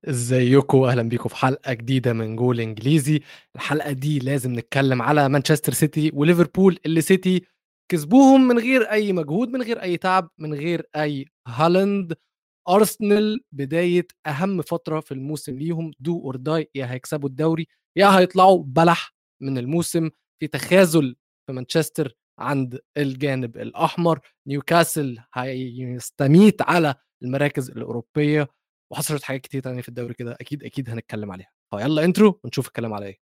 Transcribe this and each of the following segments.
ازيكم اهلا بيكم في حلقه جديده من جول انجليزي الحلقه دي لازم نتكلم على مانشستر سيتي وليفربول اللي سيتي كسبوهم من غير اي مجهود من غير اي تعب من غير اي هالاند ارسنال بدايه اهم فتره في الموسم ليهم دو اور داي يا هيكسبوا الدوري يا هيطلعوا بلح من الموسم في تخاذل في مانشستر عند الجانب الاحمر نيوكاسل هيستميت على المراكز الاوروبيه وحصلت حاجات كتير تانية في الدوري كده اكيد اكيد هنتكلم عليها فيلا انترو ونشوف الكلام على ايه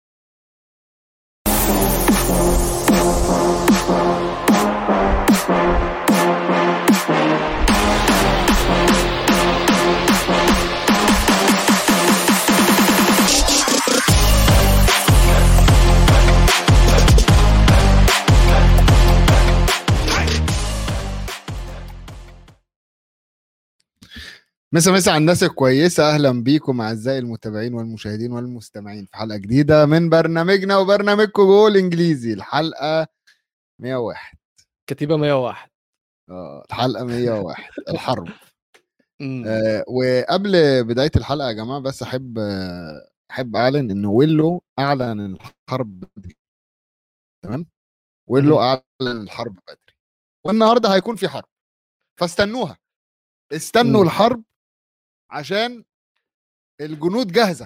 مسا مسا على الناس الكويسة أهلا بيكم أعزائي المتابعين والمشاهدين والمستمعين في حلقة جديدة من برنامجنا وبرنامجكم جول إنجليزي الحلقة 101 كتيبه 101 اه الحلقة 101 الحرب مم. آه وقبل بداية الحلقة يا جماعة بس أحب آه أحب أعلن إن ويلو أعلن الحرب بدري تمام ويلو مم. أعلن الحرب بدري والنهاردة هيكون في حرب فاستنوها استنوا مم. الحرب عشان الجنود جاهزه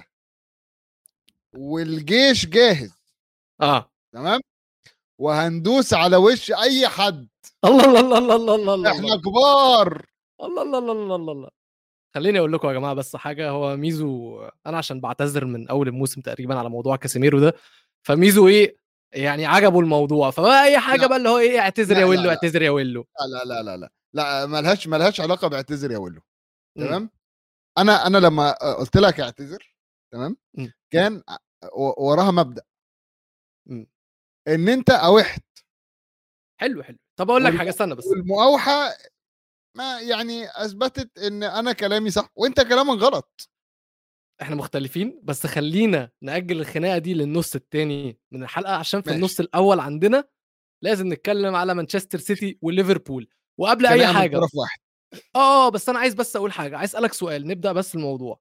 والجيش جاهز اه تمام وهندوس على وش اي حد الله الله الله الله الله الله الله احنا كبار الله الله الله الله الله الله خليني اقول لكم يا جماعه بس حاجه هو ميزو انا عشان بعتذر من اول الموسم تقريبا على موضوع كاسيميرو ده فميزو ايه يعني عجبه الموضوع فبقى اي حاجه لا. بقى اللي هو ايه اعتذر لا، يا لا، ويلو لا. اعتذر يا ويلو لا لا لا لا لا ملهاش ملهاش علاقه باعتذر يا ولو مم. تمام انا انا لما قلت لك اعتذر تمام مم. كان و- وراها مبدا مم. ان انت اوحت حلو حلو طب اقول لك والم- حاجه استنى بس والمؤاوحه ما يعني اثبتت ان انا كلامي صح وانت كلامك غلط احنا مختلفين بس خلينا نأجل الخناقه دي للنص التاني من الحلقه عشان في ماشي. النص الاول عندنا لازم نتكلم على مانشستر سيتي وليفربول وقبل اي خناقة من حاجه طرف واحد اه بس انا عايز بس اقول حاجه عايز اسالك سؤال نبدا بس الموضوع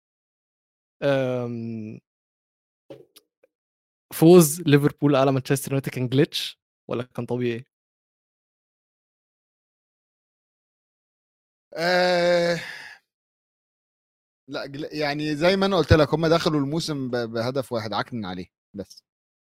أم... فوز ليفربول على مانشستر يونايتد كان جلitch ولا كان طبيعي آه لا جل- يعني زي ما انا قلت لك هم دخلوا الموسم ب- بهدف واحد عكنن عليه بس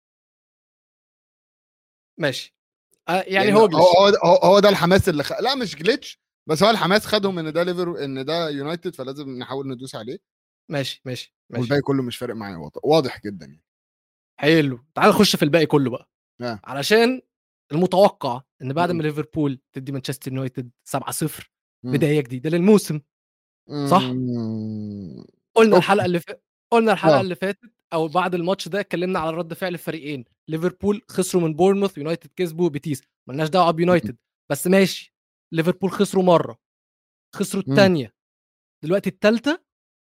ماشي آه يعني لأن هو هو جلitch هو, هو, هو ده الحماس اللي خ... لا مش جليتش بس هو الحماس خدهم ان ده ليفر ان ده يونايتد فلازم نحاول ندوس عليه ماشي ماشي ماشي والباقي كله مش فارق معايا واضح, واضح جدا يعني حلو تعال نخش في الباقي كله بقى آه. علشان المتوقع ان بعد مم. ما ليفربول تدي مانشستر يونايتد 7-0 مم. بدايه جديده للموسم صح؟ مم. قلنا أوكي. الحلقه اللي ف... قلنا الحلقه آه. اللي فاتت او بعد الماتش ده اتكلمنا على رد فعل الفريقين ليفربول خسروا من بورنموث يونايتد كسبوا بيتيس ملناش دعوه بيونايتد بس ماشي ليفربول خسروا مره خسروا مم. الثانيه دلوقتي الثالثه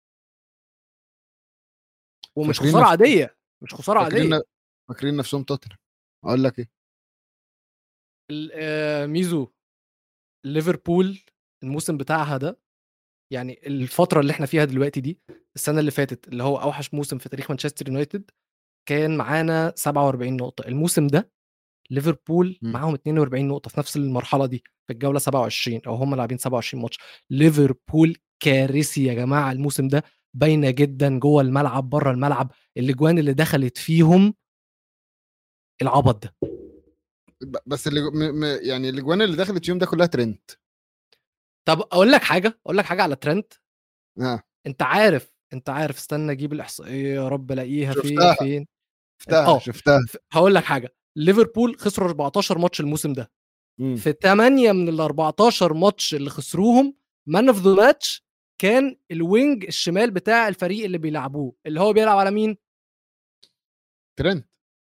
ومش فاكرين خساره نفس- عاديه مش خساره فاكرين عاديه فاكرين نفسهم توتنهام اقول لك ايه ال- آه، ميزو ليفربول الموسم بتاعها ده يعني الفتره اللي احنا فيها دلوقتي دي السنه اللي فاتت اللي هو اوحش موسم في تاريخ مانشستر يونايتد كان معانا 47 نقطه الموسم ده ليفربول مم. معاهم 42 نقطه في نفس المرحله دي في الجوله 27 او هم لاعبين 27 ماتش ليفربول كارثي يا جماعه الموسم ده باينه جدا جوه الملعب بره الملعب الاجوان اللي دخلت فيهم العبط ده ب- بس اللي م... م... يعني الاجوان اللي دخلت يوم ده كلها ترند طب اقول لك حاجه اقول لك حاجه على ترنت ها انت عارف انت عارف استنى اجيب الاحصائيه يا رب الاقيها فين شفتها. فين شفتها آه. شفتها ف- هقول لك حاجه ليفربول خسروا 14 ماتش الموسم ده مم. في 8 من ال 14 ماتش اللي خسروهم مان اوف ذا ماتش كان الوينج الشمال بتاع الفريق اللي بيلعبوه اللي هو بيلعب على مين ترند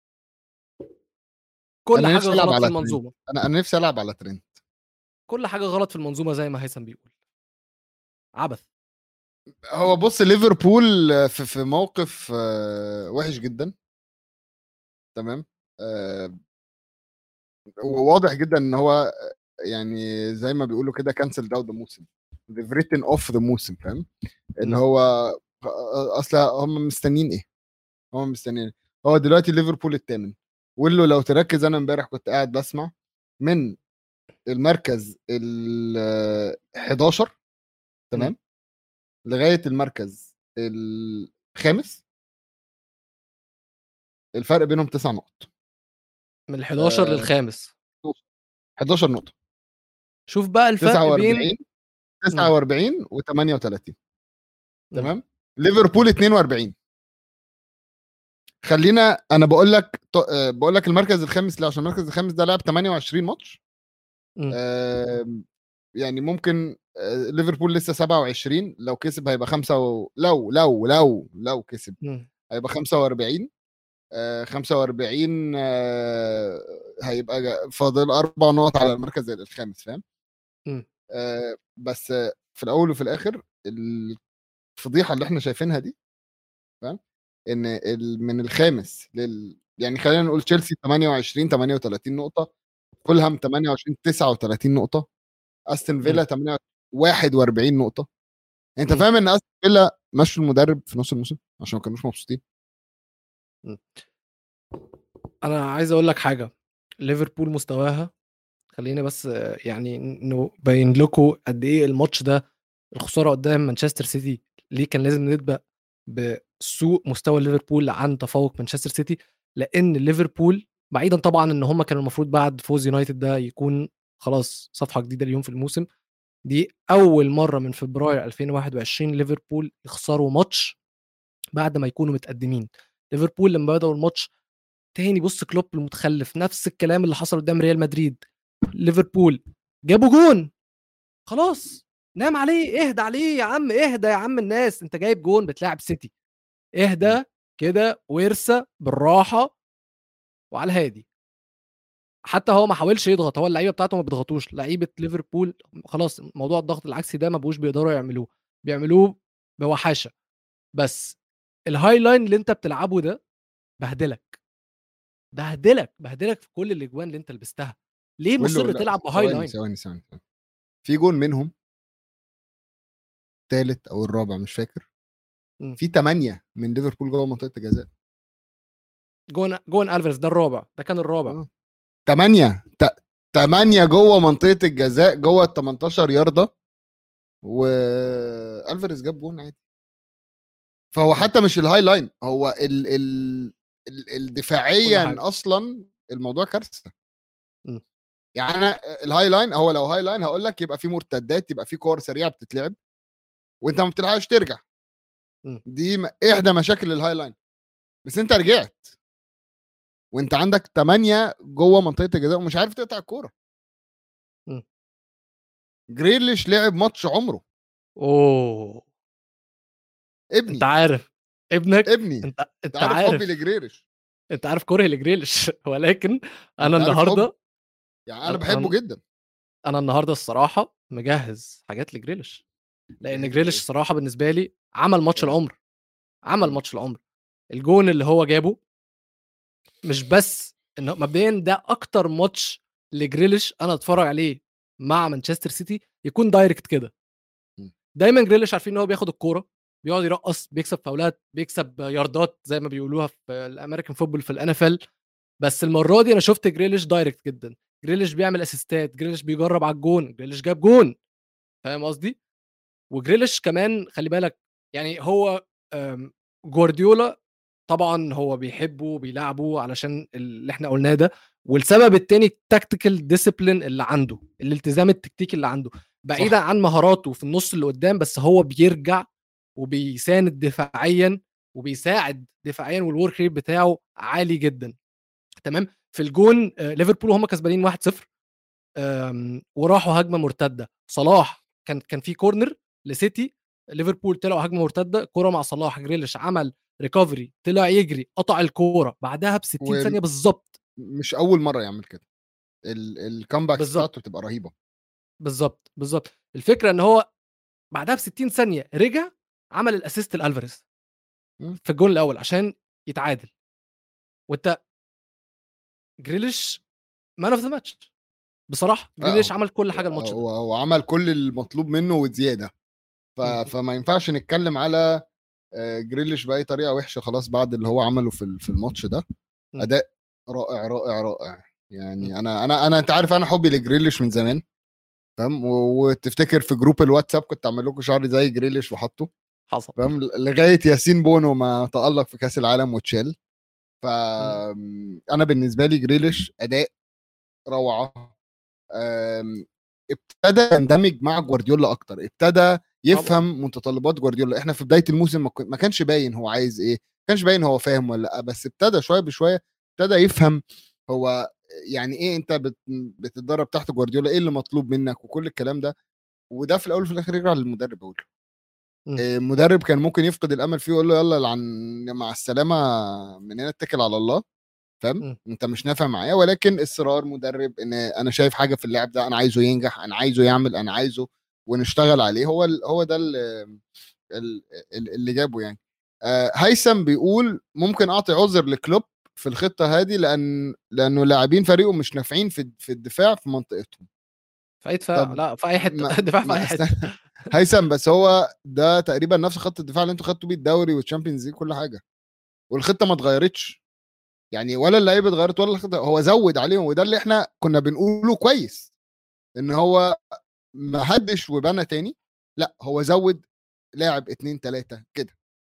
كل أنا حاجه نفسي ألعب غلط على في المنظومه انا انا نفسي العب على ترند كل حاجه غلط في المنظومه زي ما هيثم بيقول عبث هو بص ليفربول في في موقف آه، وحش جدا تمام آه، وواضح جدا ان هو يعني زي ما بيقولوا كده كانسل داون ذا موسم they've written off the موسم فاهم اللي مم. هو أ- اصل هم مستنيين ايه هم مستنيين إيه؟ هو دلوقتي ليفربول الثامن واللي لو تركز انا امبارح كنت قاعد بسمع من المركز ال 11 تمام لغايه المركز الخامس الفرق بينهم تسع نقط من ال 11 آه. للخامس 11 نقطه شوف بقى الفرق 49 بين 49 و38 تمام ليفربول 42 خلينا انا بقول لك ط- آه، بقول لك المركز الخامس لا عشان المركز الخامس ده لعب 28 ماتش مم. آم، يعني ممكن آه، ليفربول لسه 27 لو كسب هيبقى خمسة و... لو لو لو لو كسب مم. هيبقى 45 آه، 45 آه، هيبقى جا- فاضل اربع نقط على المركز الخامس فاهم مم. آه، بس آه، في الاول وفي الاخر الفضيحه اللي احنا شايفينها دي فاهم ان ال- من الخامس لل يعني خلينا نقول تشيلسي 28 38 نقطه فولهام 28 39 نقطه استون فيلا 8 41 نقطه انت مم. فاهم ان استون فيلا مشوا المدرب في نص الموسم عشان ما كانوش مبسوطين انا عايز اقول لك حاجه ليفربول مستواها خليني بس آه، يعني نبين لكم قد ايه الماتش ده الخساره قدام مانشستر سيتي ليه كان لازم نبدا بسوء مستوى ليفربول عن تفوق مانشستر سيتي لان ليفربول بعيدا طبعا ان هم كانوا المفروض بعد فوز يونايتد ده يكون خلاص صفحه جديده اليوم في الموسم دي اول مره من فبراير 2021 ليفربول يخسروا ماتش بعد ما يكونوا متقدمين ليفربول لما بدأوا الماتش تاني بص كلوب المتخلف نفس الكلام اللي حصل قدام ريال مدريد ليفربول جابوا جون خلاص نام عليه اهدى عليه يا عم اهدى يا عم الناس انت جايب جون بتلاعب سيتي اهدى كده وارسى بالراحه وعلى الهادي حتى هو ما حاولش يضغط هو اللعيبه بتاعته ما بيضغطوش لعيبه ليفربول خلاص موضوع الضغط العكسي ده ما بقوش بيقدروا يعملوه بيعملوه بوحاشه بس الهاي لاين اللي انت بتلعبه ده بهدلك بهدلك بهدلك في كل الاجوان اللي انت لبستها ليه واللي- مصر لا، تلعب بهاي ثواني لاين ثواني ثواني ثواني. في جون منهم الثالث او الرابع مش فاكر مم. في ثمانية من ليفربول جوه منطقه الجزاء جون جون الفيرز ده الرابع ده كان الرابع آه. ثمانية ت- ثمانية جوه منطقه الجزاء جوه ال 18 ياردة والفاريز جاب جون عادي فهو حتى مش الهاي لاين هو ال ال ال- كل الدفاعيا حاجة. اصلا الموضوع كارثه مم. يعني انا الهاي لاين هو لو هاي لاين هقول لك يبقى في مرتدات يبقى في كور سريعه بتتلعب وانت ما بتلحقش ترجع مم. دي م- احدى مشاكل الهاي لاين بس انت رجعت وانت عندك 8 جوه منطقه الجزاء ومش عارف تقطع الكوره مم. جريليش لعب ماتش عمره اوه ابني انت عارف ابنك ابني انت انت انت عارف عارف حبي لجريليش انت عارف كره لجريليش ولكن انت انا عارف النهارده يعني انا أنا- بحبه أنا- جدا انا النهارده الصراحه مجهز حاجات لجريليش لان جاهز جريليش إيه؟ الصراحه بالنسبه لي عمل ماتش جاهز. العمر عمل مم. ماتش العمر الجون اللي هو جابه مش بس انه مبدئيا ده اكتر ماتش لجريليش انا اتفرج عليه مع مانشستر سيتي يكون دايركت كده مم. دايما جريليش عارفين ان هو بياخد الكوره بيقعد يرقص بيكسب فاولات بيكسب ياردات زي ما بيقولوها في الامريكان فوتبول في الان اف بس المره دي انا شفت جريليش دايركت جدا جريليش بيعمل اسيستات جريليش بيجرب على الجون جريليش جاب جون فاهم قصدي وجريليش كمان خلي بالك يعني هو آم، جوارديولا طبعا هو بيحبه وبيلعبه علشان اللي احنا قلناه ده والسبب التاني التكتيكال ديسيبلين اللي عنده الالتزام التكتيكي اللي عنده بعيدا صح. عن مهاراته في النص اللي قدام بس هو بيرجع وبيساند دفاعيا وبيساعد دفاعيا والورك ريت بتاعه عالي جدا تمام في الجون آه، ليفربول وهم كسبانين 1-0 آم، وراحوا هجمه مرتده صلاح كان كان في كورنر لسيتي ليفربول طلعوا هجمه مرتده كوره مع صلاح جريليش عمل ريكفري طلع يجري قطع الكوره بعدها ب 60 وال- ثانيه بالظبط مش اول مره يعمل كده ال- الكامباكس بالظبط. بتاعته بتبقى رهيبه بالظبط بالظبط الفكره ان هو بعدها ب 60 ثانيه رجع عمل الاسيست لالفاريز مم. في الجون الاول عشان يتعادل وانت جريليش مان اوف ذا ماتش بصراحه آه، جريليش هو- عمل كل حاجه الماتش ده هو هو عمل كل المطلوب منه وزياده ف... مم. فما ينفعش نتكلم على آه، جريليش باي طريقه وحشه خلاص بعد اللي هو عمله في ال- في الماتش ده م. اداء رائع رائع رائع يعني انا انا انا انت عارف انا حبي لجريليش من زمان فاهم و- وتفتكر في جروب الواتساب كنت اعمل لكم شعري زي جريليش وحطه حصل فاهم لغايه ياسين بونو ما تالق في كاس العالم واتشال ف انا بالنسبه لي جريليش اداء روعه أم، ابتدى يندمج مع جوارديولا اكتر ابتدى يفهم متطلبات جوارديولا احنا في بدايه الموسم ما كن- ما كانش باين هو عايز ايه ما كانش باين هو فاهم ولا لا بس ابتدى شويه بشويه ابتدى يفهم هو يعني ايه انت بت- بتتدرب تحت جوارديولا ايه اللي مطلوب منك وكل الكلام ده وده في الاول وفي الاخر يرجع للمدرب اقول م. المدرب كان ممكن يفقد الامل فيه ويقول له يلا عن مع السلامه من هنا اتكل على الله فاهم م. انت مش نافع معايا ولكن اصرار مدرب ان انا شايف حاجه في اللاعب ده انا عايزه ينجح انا عايزه يعمل انا عايزه ونشتغل عليه هو ال- هو ده ال- ال- ال- اللي جابه يعني آه، هيثم بيقول ممكن اعطي عذر لكلوب في الخطه هذه لان لانه لاعبين فريقه مش نافعين في في الدفاع في منطقتهم في اي دفاع طب لا في اي حته ما- دفاع في ما اي حته استنى. هيثم بس هو ده تقريبا نفس خط الدفاع اللي انتوا خدتوا بيه الدوري والتشامبيونز ليج كل حاجه والخطه ما اتغيرتش يعني ولا اللعيبه اتغيرت ولا الخطه هو زود عليهم وده اللي احنا كنا بنقوله كويس ان هو ما هدش وبنى تاني لا هو زود لاعب اتنين تلاته كده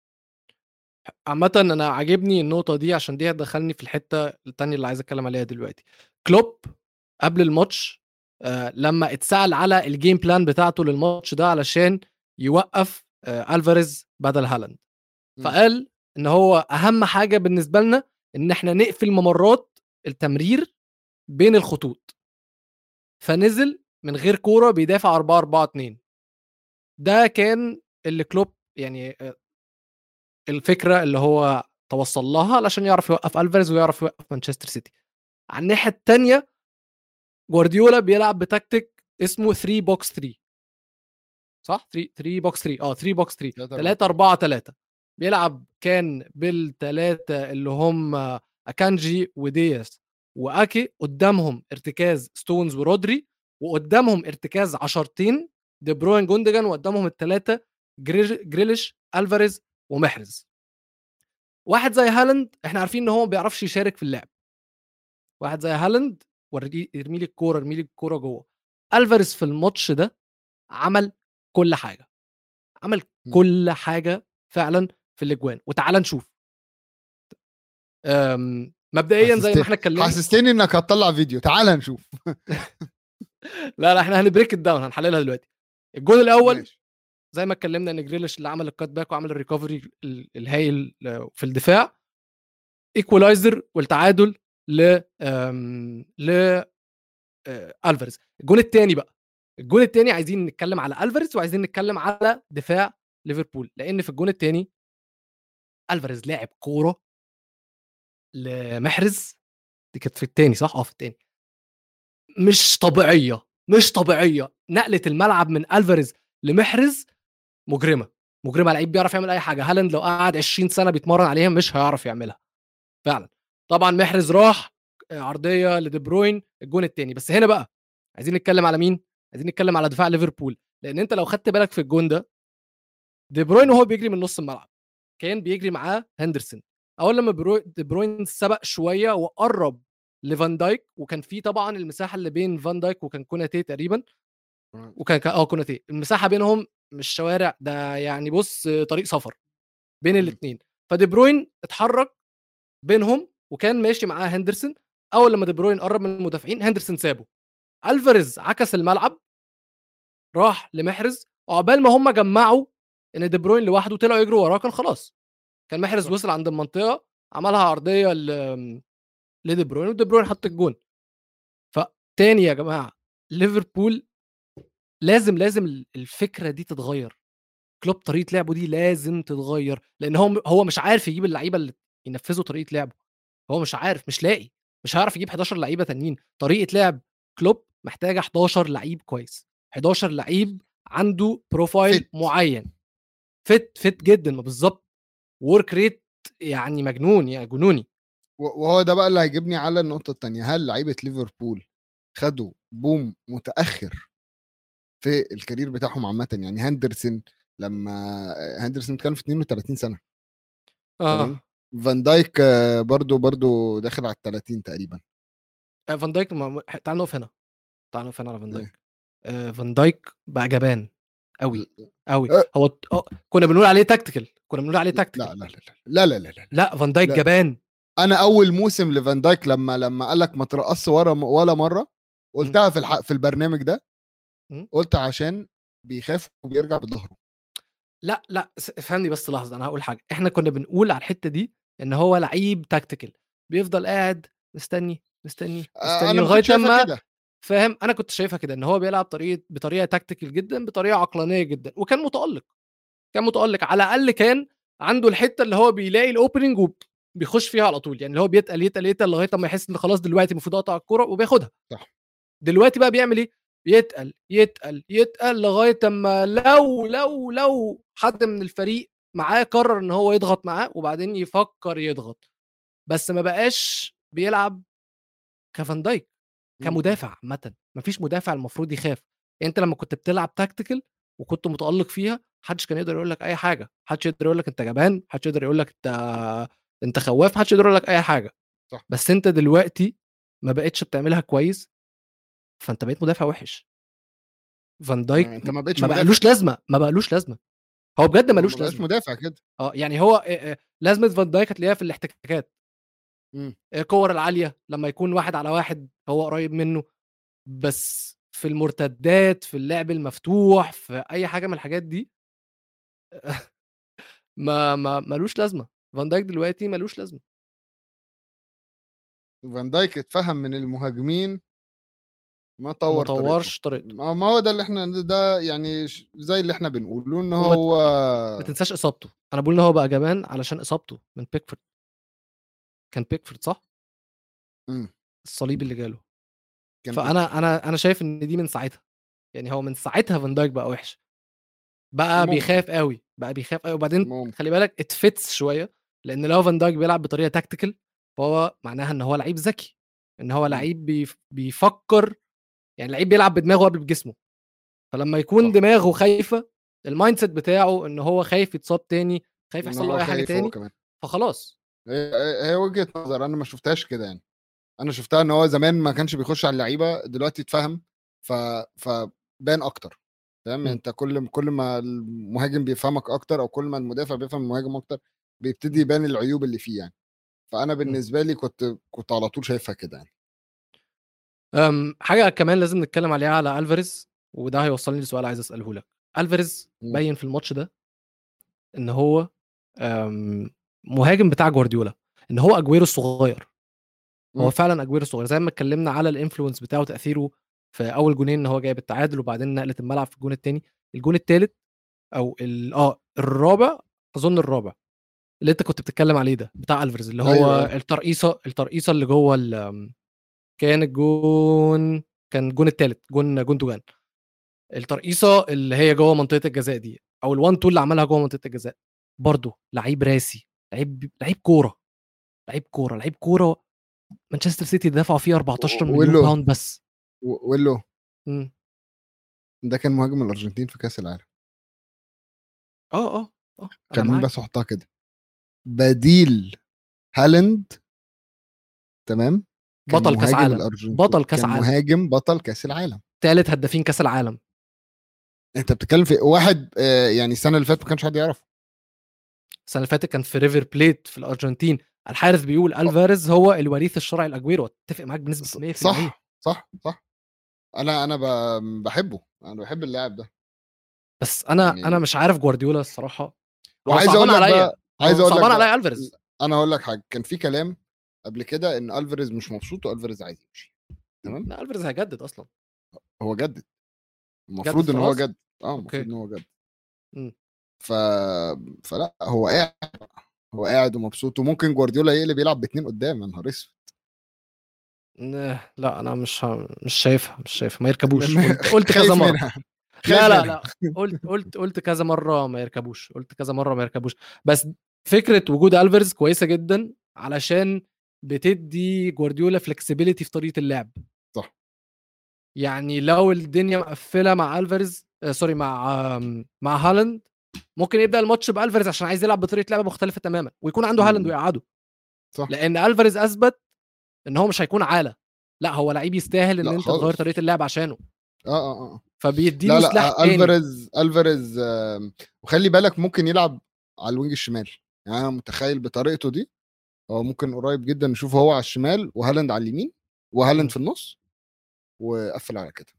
عامة انا عاجبني النقطة دي عشان دي هتدخلني في الحتة التانية اللي عايز اتكلم عليها دلوقتي. كلوب قبل الماتش آه لما اتسأل على الجيم بلان بتاعته للماتش ده علشان يوقف آه الفاريز بدل هالاند. م. فقال ان هو اهم حاجة بالنسبة لنا ان احنا نقفل ممرات التمرير بين الخطوط. فنزل من غير كورة بيدافع 4 4 2. ده كان اللي كلوب يعني آه، الفكره اللي هو توصل لها علشان يعرف يوقف الفاريز ويعرف يوقف مانشستر سيتي على الناحيه الثانيه جوارديولا بيلعب بتكتيك اسمه 3 بوكس 3 صح 3 3 بوكس 3 اه 3 بوكس 3 تلاتة 3 4 3 بيلعب كان بالثلاثه اللي هم اكانجي ودياس واكي قدامهم ارتكاز ستونز ورودري وقدامهم ارتكاز عشرتين دي بروين جوندجان وقدامهم الثلاثه جريليش الفاريز ومحرز واحد زي هالاند احنا عارفين ان هو ما بيعرفش يشارك في اللعب واحد زي هالاند وريه ارمي لي الكوره ارمي لي الكوره جوه الفاريز في الماتش ده عمل كل حاجه عمل م. كل حاجه فعلا في الاجوان وتعال نشوف أم، مبدئيا زي ما احنا اتكلمنا حسستني انك هتطلع فيديو تعال نشوف لا لا احنا هنبريك الداون هنحللها دلوقتي الجول الاول ماشي. زي ما اتكلمنا ان جريليش اللي عمل الكات باك وعمل الريكفري ال- الهايل في الدفاع ايكولايزر والتعادل ل أم، ل آه، الفاريز الجون الثاني بقى الجون الثاني عايزين نتكلم على الفاريز وعايزين نتكلم على دفاع ليفربول لان في الجون الثاني الفاريز لاعب كوره لمحرز دي كانت في الثاني صح اه في الثاني مش طبيعيه مش طبيعيه نقله الملعب من الفاريز لمحرز مجرمه مجرمه لعيب بيعرف يعمل اي حاجه هالاند لو قعد 20 سنه بيتمرن عليها مش هيعرف يعملها فعلا طبعا محرز راح آه، عرضيه لدي بروين الجون الثاني بس هنا بقى عايزين نتكلم على مين عايزين نتكلم على دفاع ليفربول لان انت لو خدت بالك في الجون ده دي بروين وهو بيجري من نص الملعب كان بيجري معاه هندرسون اول لما برو... دي بروين سبق شويه وقرب لفان دايك وكان في طبعا المساحه اللي بين فان دايك وكان كوناتي تقريبا وكان كان- اه كوناتي المساحه بينهم مش شوارع ده يعني بص طريق سفر بين الاثنين فدي بروين اتحرك بينهم وكان ماشي معاه هندرسون اول لما دي بروين قرب من المدافعين هندرسون سابه الفاريز عكس الملعب راح لمحرز وعقبال ما هم جمعوا ان دي بروين لوحده طلعوا يجروا وراه كان خلاص كان محرز صح. وصل عند المنطقه عملها عرضيه ل لدي بروين ودي بروين حط الجون فتاني يا جماعه ليفربول لازم لازم الفكره دي تتغير كلوب طريقه لعبه دي لازم تتغير لان هو هو مش عارف يجيب اللعيبه اللي ينفذوا طريقه لعبه هو مش عارف مش لاقي مش هيعرف يجيب 11 لعيبه تانيين طريقه لعب كلوب محتاجه 11 لعيب كويس 11 لعيب عنده بروفايل Fit. معين فت فت جدا ما بالظبط ورك ريت يعني مجنون يعني جنوني و- وهو ده بقى اللي هيجيبني على النقطه الثانيه هل لعيبه ليفربول خدوا بوم متاخر في الكارير بتاعهم عامه يعني هندرسون لما هندرسون كان في 32 سنه اه تمام فان دايك آه، برضو برضو داخل على ال 30 تقريبا آه، فان دايك ما- ما- تعال نقف هنا تعال نقف هنا على فان إيه. دايك آه، فان دايك بقى جبان قوي قوي أه. هو آه، كنا بنقول عليه تاكتيكال كنا بنقول عليه لا تاكتيكال لا لا لا لا لا لا لا فان دايك لا. جبان انا اول موسم لفان دايك لما لما قال لك ما ترقصش ورا ولا مره قلتها في الح... في البرنامج ده مم. قلت عشان بيخاف وبيرجع بظهره لا لا س- افهمني بس لحظه انا هقول حاجه احنا كنا بنقول على الحته دي ان هو لعيب تاكتيكال بيفضل قاعد مستني مستني آه، مستني انا ما لغايه كنتش شايفها لما كده فاهم انا كنت شايفها كده ان هو بيلعب طريقه بطريقه تاكتيكال جدا بطريقه عقلانيه جدا وكان متالق كان متالق على الاقل كان عنده الحته اللي هو بيلاقي الاوبننج وبيخش فيها على طول يعني اللي هو بيتقل يتقل يتقل لغايه ما يحس ان خلاص دلوقتي المفروض اقطع الكوره وبياخدها صح. دلوقتي بقى بيعمل ايه يتقل يتقل يتقل لغايه اما لو لو لو حد من الفريق معاه قرر ان هو يضغط معاه وبعدين يفكر يضغط بس ما بقاش بيلعب كفان دايك كمدافع عامه مفيش مدافع المفروض يخاف يعني انت لما كنت بتلعب تاكتيكال وكنت متالق فيها محدش كان يقدر يقول لك اي حاجه محدش يقدر يقول لك انت جبان محدش يقدر يقول لك انت انت خواف محدش يقدر يقول لك اي حاجه صح. بس انت دلوقتي ما بقتش بتعملها كويس فانت بقيت مدافع وحش فان دايك انت ما بقتش ما مدافع. بقالوش لازمه ما بقالوش لازمه هو بجد ما ملوش بقاش لازمه مدافع كده اه يعني هو آه، آه، لازمه فان دايك هتلاقيها في الاحتكاكات مم. الكور العاليه لما يكون واحد على واحد هو قريب منه بس في المرتدات في اللعب المفتوح في اي حاجه من الحاجات دي ما ما ملوش لازمه فان دايك دلوقتي ملوش لازمه فان دايك اتفهم من المهاجمين ما طور ما طريقته. طورش طريقته ما ما هو ده اللي احنا ده يعني ش- زي اللي احنا بنقوله ان وما ت- هو ما تنساش اصابته انا بقول ان هو بقى جبان علشان اصابته من بيكفورد كان بيكفورد صح مم. الصليب اللي جاله كان فانا انا انا شايف ان دي من ساعتها يعني هو من ساعتها فان دايك بقى وحش بقى ممكن. بيخاف قوي بقى بيخاف قوي وبعدين ممكن. خلي بالك اتفتس شويه لان لو فان دايك بيلعب بطريقه تاكتيكال فهو معناها ان هو لعيب ذكي ان هو لعيب بيف- بيفكر يعني لعيب بيلعب بدماغه قبل بجسمه فلما يكون صح. دماغه خايفه المايند سيت بتاعه ان هو خايف يتصاب تاني خايف إن يحصل هو له اي حاجه خايف هو تاني كمان فخلاص هي هي وجهه نظر انا ما شفتهاش كده يعني انا شفتها ان هو زمان ما كانش بيخش على اللعيبه دلوقتي اتفهم ف فبان اكتر فاهم م. انت كل كل ما المهاجم بيفهمك اكتر او كل ما المدافع بيفهم المهاجم اكتر بيبتدي يبان العيوب اللي فيه يعني فانا بالنسبه لي كنت كنت على طول شايفها كده يعني أم حاجه كمان لازم نتكلم عليها على الفاريز وده هيوصلني لسؤال عايز اساله لك الفاريز م. بين في الماتش ده ان هو أم، مهاجم بتاع جوارديولا ان هو اجويرو الصغير هو م. فعلا اجويرو الصغير زي ما اتكلمنا على الانفلونس بتاعه وتاثيره في اول جونين ان هو جايب التعادل وبعدين نقله الملعب في الجون الثاني الجون الثالث او ال- اه الرابع اظن الرابع اللي انت كنت بتتكلم عليه ده بتاع الفاريز اللي هو أيوة، أيوة. الترقيصه الترقيصه اللي جوه ال- كان الجون كان الجون الثالث جون جون دوجان الترقيصه اللي هي جوه منطقه الجزاء دي او الوان تو اللي عملها جوه منطقه الجزاء برضه لعيب راسي لعيب لعيب كوره لعيب كوره لعيب كوره مانشستر سيتي دفعوا فيه 14 مليون ويلو. باوند بس و- ويلو مم. ده كان مهاجم الارجنتين في كاس العالم اه اه اه أنا كان مين معاك. بس احطها كده بديل هالاند تمام كان بطل كاس مهاجم عالم الأرجنتين. بطل كاس كان عالم مهاجم بطل كاس العالم ثالث هدافين كاس العالم انت بتتكلم في واحد آه، يعني السنه اللي فاتت ما كانش حد يعرفه السنه اللي فاتت كان في ريفر بليت في الارجنتين الحارس بيقول الفاريز هو الوريث الشرعي لاجويرو اتفق معاك بنسبه 100% صح صح صح انا انا ب- بحبه انا بحب اللاعب ده بس انا يعني- انا مش عارف جوارديولا الصراحه هو وعايز صعبان اقول لك عليا بقى عايز هو اقول لك صعبان بقى- عليا الفاريز انا هقول لك حاجه كان في كلام قبل كده ان الفاريز مش مبسوط والفاريز عايز يمشي تمام لا الفاريز هيجدد اصلا هو جدد المفروض ان هو خلاص؟ جد اه أوكي. المفروض ان هو جد مم. ف... فلا هو قاعد هو قاعد ومبسوط وممكن جوارديولا يقلب يلعب باثنين قدام يا نهار اسود نه- لا انا مش ه- مش شايفها مش شايفها ما يركبوش م- قلت, قلت خايف كذا مره منها. لا خايف لا منها. لا قلت قلت قلت كذا مره ما يركبوش قلت كذا مره ما يركبوش بس فكره وجود الفاريز كويسه جدا علشان بتدي جوارديولا فلكسبيليتي في طريقه اللعب صح. يعني لو الدنيا مقفله مع الفاريز آه سوري مع آم، مع هالاند ممكن يبدا الماتش بالفاريز عشان عايز يلعب بطريقه لعبه مختلفه تماما ويكون عنده هالاند إمم. ويقعده صح لان الفاريز اثبت ان هو مش هيكون عاله لا هو لعيب يستاهل ان لأ انت تغير خالص. طريقه اللعب عشانه اه اه اه فبيديله لا سلاح لا تاني الفاريز الفاريز آم، وخلي بالك ممكن يلعب على الوينج الشمال يعني انا متخيل بطريقته دي هو ممكن قريب جدا نشوف هو على الشمال وهالاند على اليمين مم. وهالاند في النص وقفل على كده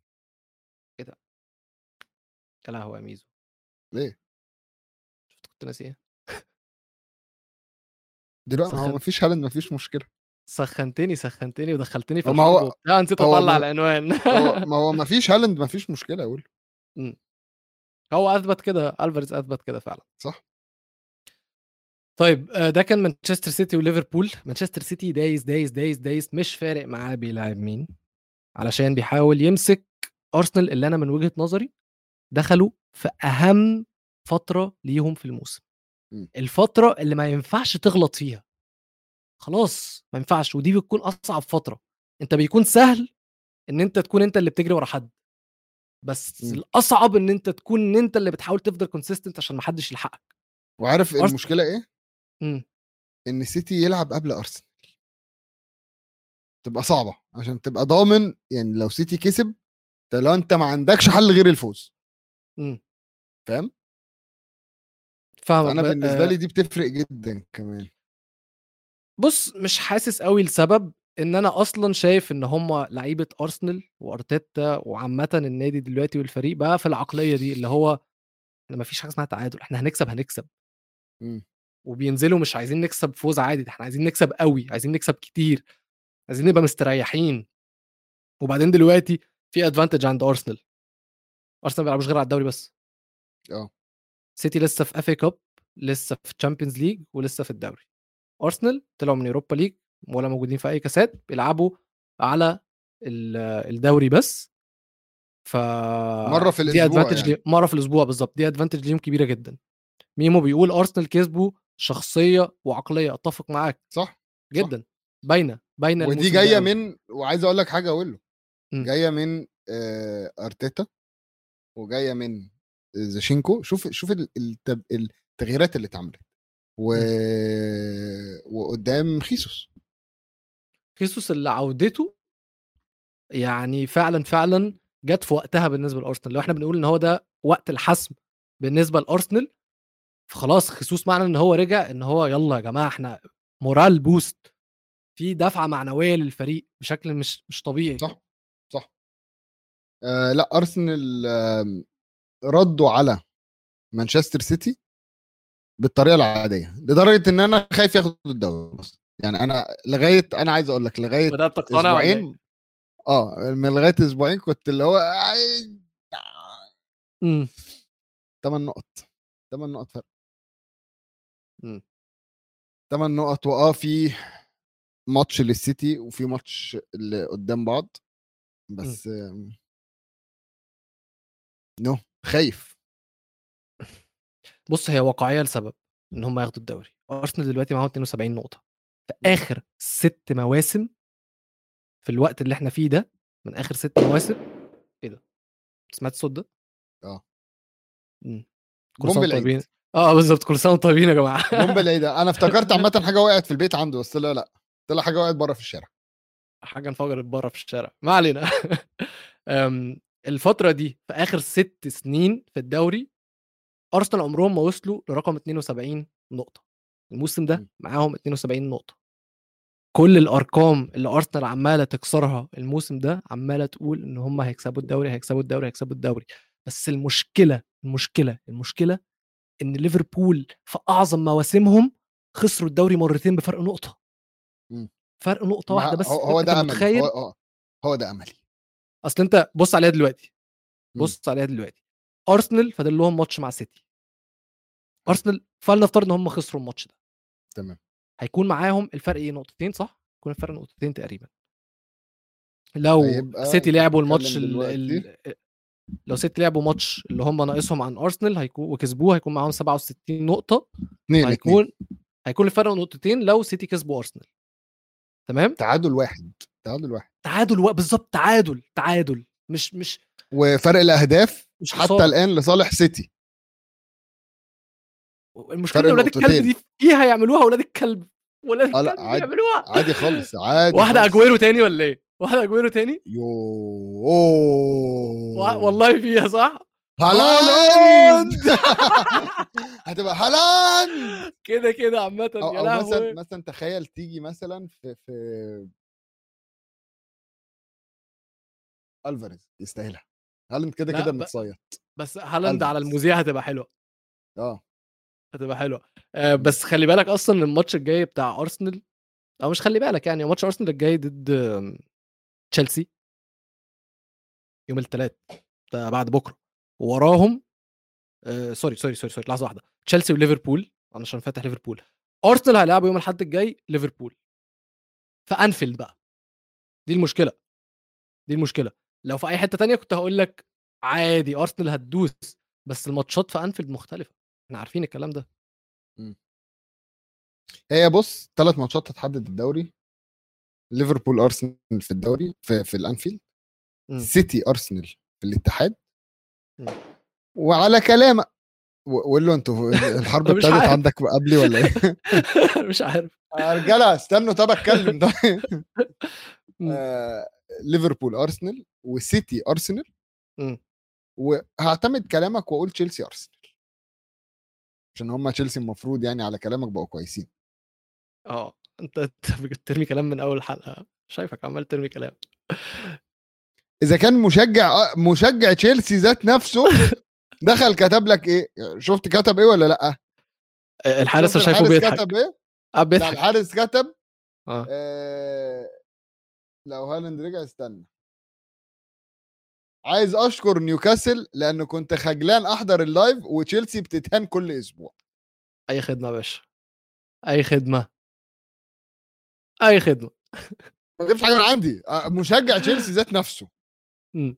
يا لهوي يا ميزو ليه شفت كنت ناسي ايه دلوقتي هو سخن مفيش هالاند مفيش مشكله سخنتني سخنتني ودخلتني في هو ما الحرب هو وبتاع نسيت هو اطلع ما العنوان هو ما هو مفيش هالاند مفيش مشكله اقول مم. هو اثبت كده الفاريز اثبت كده فعلا صح طيب آه، ده كان مانشستر سيتي وليفربول مانشستر سيتي دايس دايس دايس دايس مش فارق معاه بيلعب مين علشان بيحاول يمسك ارسنال اللي انا من وجهه نظري دخلوا في اهم فتره ليهم في الموسم مم. الفتره اللي ما ينفعش تغلط فيها خلاص ما ينفعش ودي بتكون اصعب فتره انت بيكون سهل ان انت تكون انت اللي بتجري ورا حد بس مم. الاصعب ان انت تكون ان انت اللي بتحاول تفضل كونسيستنت عشان ما حدش يلحقك وعارف أرسنال المشكله ايه مم. ان سيتي يلعب قبل ارسنال تبقى صعبه عشان تبقى ضامن يعني لو سيتي كسب ده لو انت ما عندكش حل غير الفوز مم. فاهم فاهمك انا ب- بالنسبه آه، لي دي بتفرق جدا كمان بص مش حاسس قوي لسبب ان انا اصلا شايف ان هم لعيبه ارسنال وارتيتا وعامه النادي دلوقتي والفريق بقى في العقليه دي اللي هو احنا ما فيش حاجه اسمها تعادل احنا هنكسب هنكسب مم. وبينزلوا مش عايزين نكسب فوز عادي ده احنا عايزين نكسب قوي عايزين نكسب كتير عايزين نبقى مستريحين وبعدين دلوقتي في ادفانتج عند ارسنال ارسنال ما بيلعبوش غير على الدوري بس اه سيتي لسه في اف اي كاب لسه في تشامبيونز ليج ولسه في الدوري ارسنال طلعوا من اوروبا ليج ولا موجودين في اي كاسات بيلعبوا على ال- الدوري بس ف مرة في دي الأسبوع ادفانتج يعني. لي... مره في الاسبوع بالظبط دي ادفانتج ليهم كبيره جدا ميمو بيقول ارسنال كسبوا شخصيه وعقليه اتفق معاك صح جدا باينه باينه ودي الموسم ده جايه قوي. من وعايز اقول لك حاجه اقول له مم. جايه من آه، ارتيتا وجايه من زاشينكو شوف شوف ال- التب- التغييرات اللي اتعملت و... وقدام خيسوس خيسوس اللي عودته يعني فعلا فعلا جت في وقتها بالنسبه لارسنال لو احنا بنقول ان هو ده وقت الحسم بالنسبه لارسنال فخلاص خيسوس معنى ان هو رجع ان هو يلا يا جماعه احنا مورال بوست في دفعه معنويه للفريق بشكل مش مش طبيعي صح صح آه لا ارسنال آم، ردوا على مانشستر سيتي بالطريقه العاديه لدرجه ان انا خايف ياخد الدوري بس يعني انا لغايه انا عايز اقول لك لغايه بدات تقتنع ولا إيه؟ اسبوعين اه من لغايه اسبوعين كنت اللي هو امم 8 نقط 8 نقط فرق مم. 8 نقط واه في ماتش للسيتي وفي ماتش اللي قدام بعض بس آم، نو خايف بص هي واقعيه لسبب ان هم ياخدوا الدوري ارسنال دلوقتي معاهم 72 نقطه في اخر ست مواسم في الوقت اللي احنا فيه ده من اخر ست مواسم ايه ده سمعت الصوت ده اه مم. كل بومب سنه وانتم العيد. طيبين اه بالظبط كل سنه وانتم طيبين يا جماعه بومب العيد انا افتكرت عامه حاجه وقعت في البيت عنده بس لا لا طلع حاجه وقعت بره في الشارع حاجه انفجرت بره في الشارع ما علينا أم، الفتره دي في اخر ست سنين في الدوري ارسنال عمرهم ما وصلوا لرقم 72 نقطه الموسم ده م. معاهم 72 نقطه كل الارقام اللي ارسنال عماله تكسرها الموسم ده عماله تقول ان هم هيكسبوا الدوري هيكسبوا الدوري هيكسبوا الدوري بس المشكله المشكله المشكله ان ليفربول في اعظم مواسمهم خسروا الدوري مرتين بفرق نقطه م. فرق نقطه ما واحده بس هو, هو أنت ده املي متخيل هو, هو, هو ده املي اصل انت بص عليها دلوقتي م. بص عليها دلوقتي ارسنال فاضل لهم ماتش مع سيتي ارسنال فلنفترض ان هم خسروا الماتش ده تمام هيكون معاهم الفرق ايه نقطتين صح؟ يكون الفرق نقطتين تقريبا لو هيبقى سيتي أنت لعبوا بتتكلم الماتش ال... دلوقتي. ال... لو سيتي لعبوا ماتش اللي هم ناقصهم عن ارسنال هيكون وكسبوه هيكون معاهم 67 نقطه اثنين اتنين هيكون هيكون الفرق نقطتين لو سيتي كسبوا ارسنال تمام تعادل واحد تعادل واحد تعادل تعادل و... بالظبط تعادل تعادل مش مش وفرق الاهداف مش حتى خسارة. الان لصالح سيتي المشكله فرق إن ولاد الكلب نقطتين. دي فيها يعملوها ولاد الكلب ولاد آه، لأ، الكلب عادي. يعملوها عادي خالص عادي واحده خالص. اجويرو تاني ولا ايه واحده اجويرو تاني يو و- اوه والله فيها صح هالاند هتبقى هالاند كده كده عامه او, يا أو مثلا لهوي مثلا تخيل تيجي مثلا في في الفاريز يستاهلها هالاند كده لا، كده ب- متصيد بس هالاند على ألفاريز. المذيع هتبقى حلوه اه هتبقى حلوه آه بس خلي بالك اصلا الماتش الجاي بتاع ارسنال او مش خلي بالك يعني ماتش ارسنال الجاي ضد آم، تشيلسي يوم الثلاث ده بعد بكره وراهم آه سوري سوري سوري سوري لحظه واحده تشيلسي وليفربول انا عشان فاتح ليفربول ارسنال هيلعبوا يوم الاحد الجاي ليفربول في انفيلد بقى دي المشكله دي المشكله لو في اي حته تانية كنت هقول لك عادي ارسنال هتدوس بس الماتشات في انفيلد مختلفه احنا عارفين الكلام ده هي بص ثلاث ماتشات هتحدد الدوري ليفربول ارسنال في الدوري في, في الانفيلد مم. سيتي ارسنال في الاتحاد مم. وعلى كلامك و- قول له انتوا الحرب أنا مش ابتدت عارف. عندك قبلي ولا ايه؟ مش عارف يا رجاله استنوا طب اتكلم طيب مم. آه، ليفربول ارسنال وسيتي ارسنال مم. وهعتمد كلامك واقول تشيلسي ارسنال عشان هم تشيلسي المفروض يعني على كلامك بقوا كويسين اه انت انت بترمي كلام من اول حلقه شايفك عمال ترمي كلام اذا كان مشجع آه، مشجع تشيلسي ذات نفسه دخل كتب لك ايه شفت كتب ايه ولا لا آه، الحارس شفت شايفه الحارس بيضحك كتب ايه اه لا بيضحك الحارس كتب اه آه لو هالاند رجع استنى عايز اشكر نيوكاسل لان كنت خجلان احضر اللايف وتشيلسي بتتهان كل اسبوع اي خدمه يا باشا اي خدمه اي خدمه ما جبتش حاجه من عندي آه، مشجع تشيلسي ذات نفسه مم.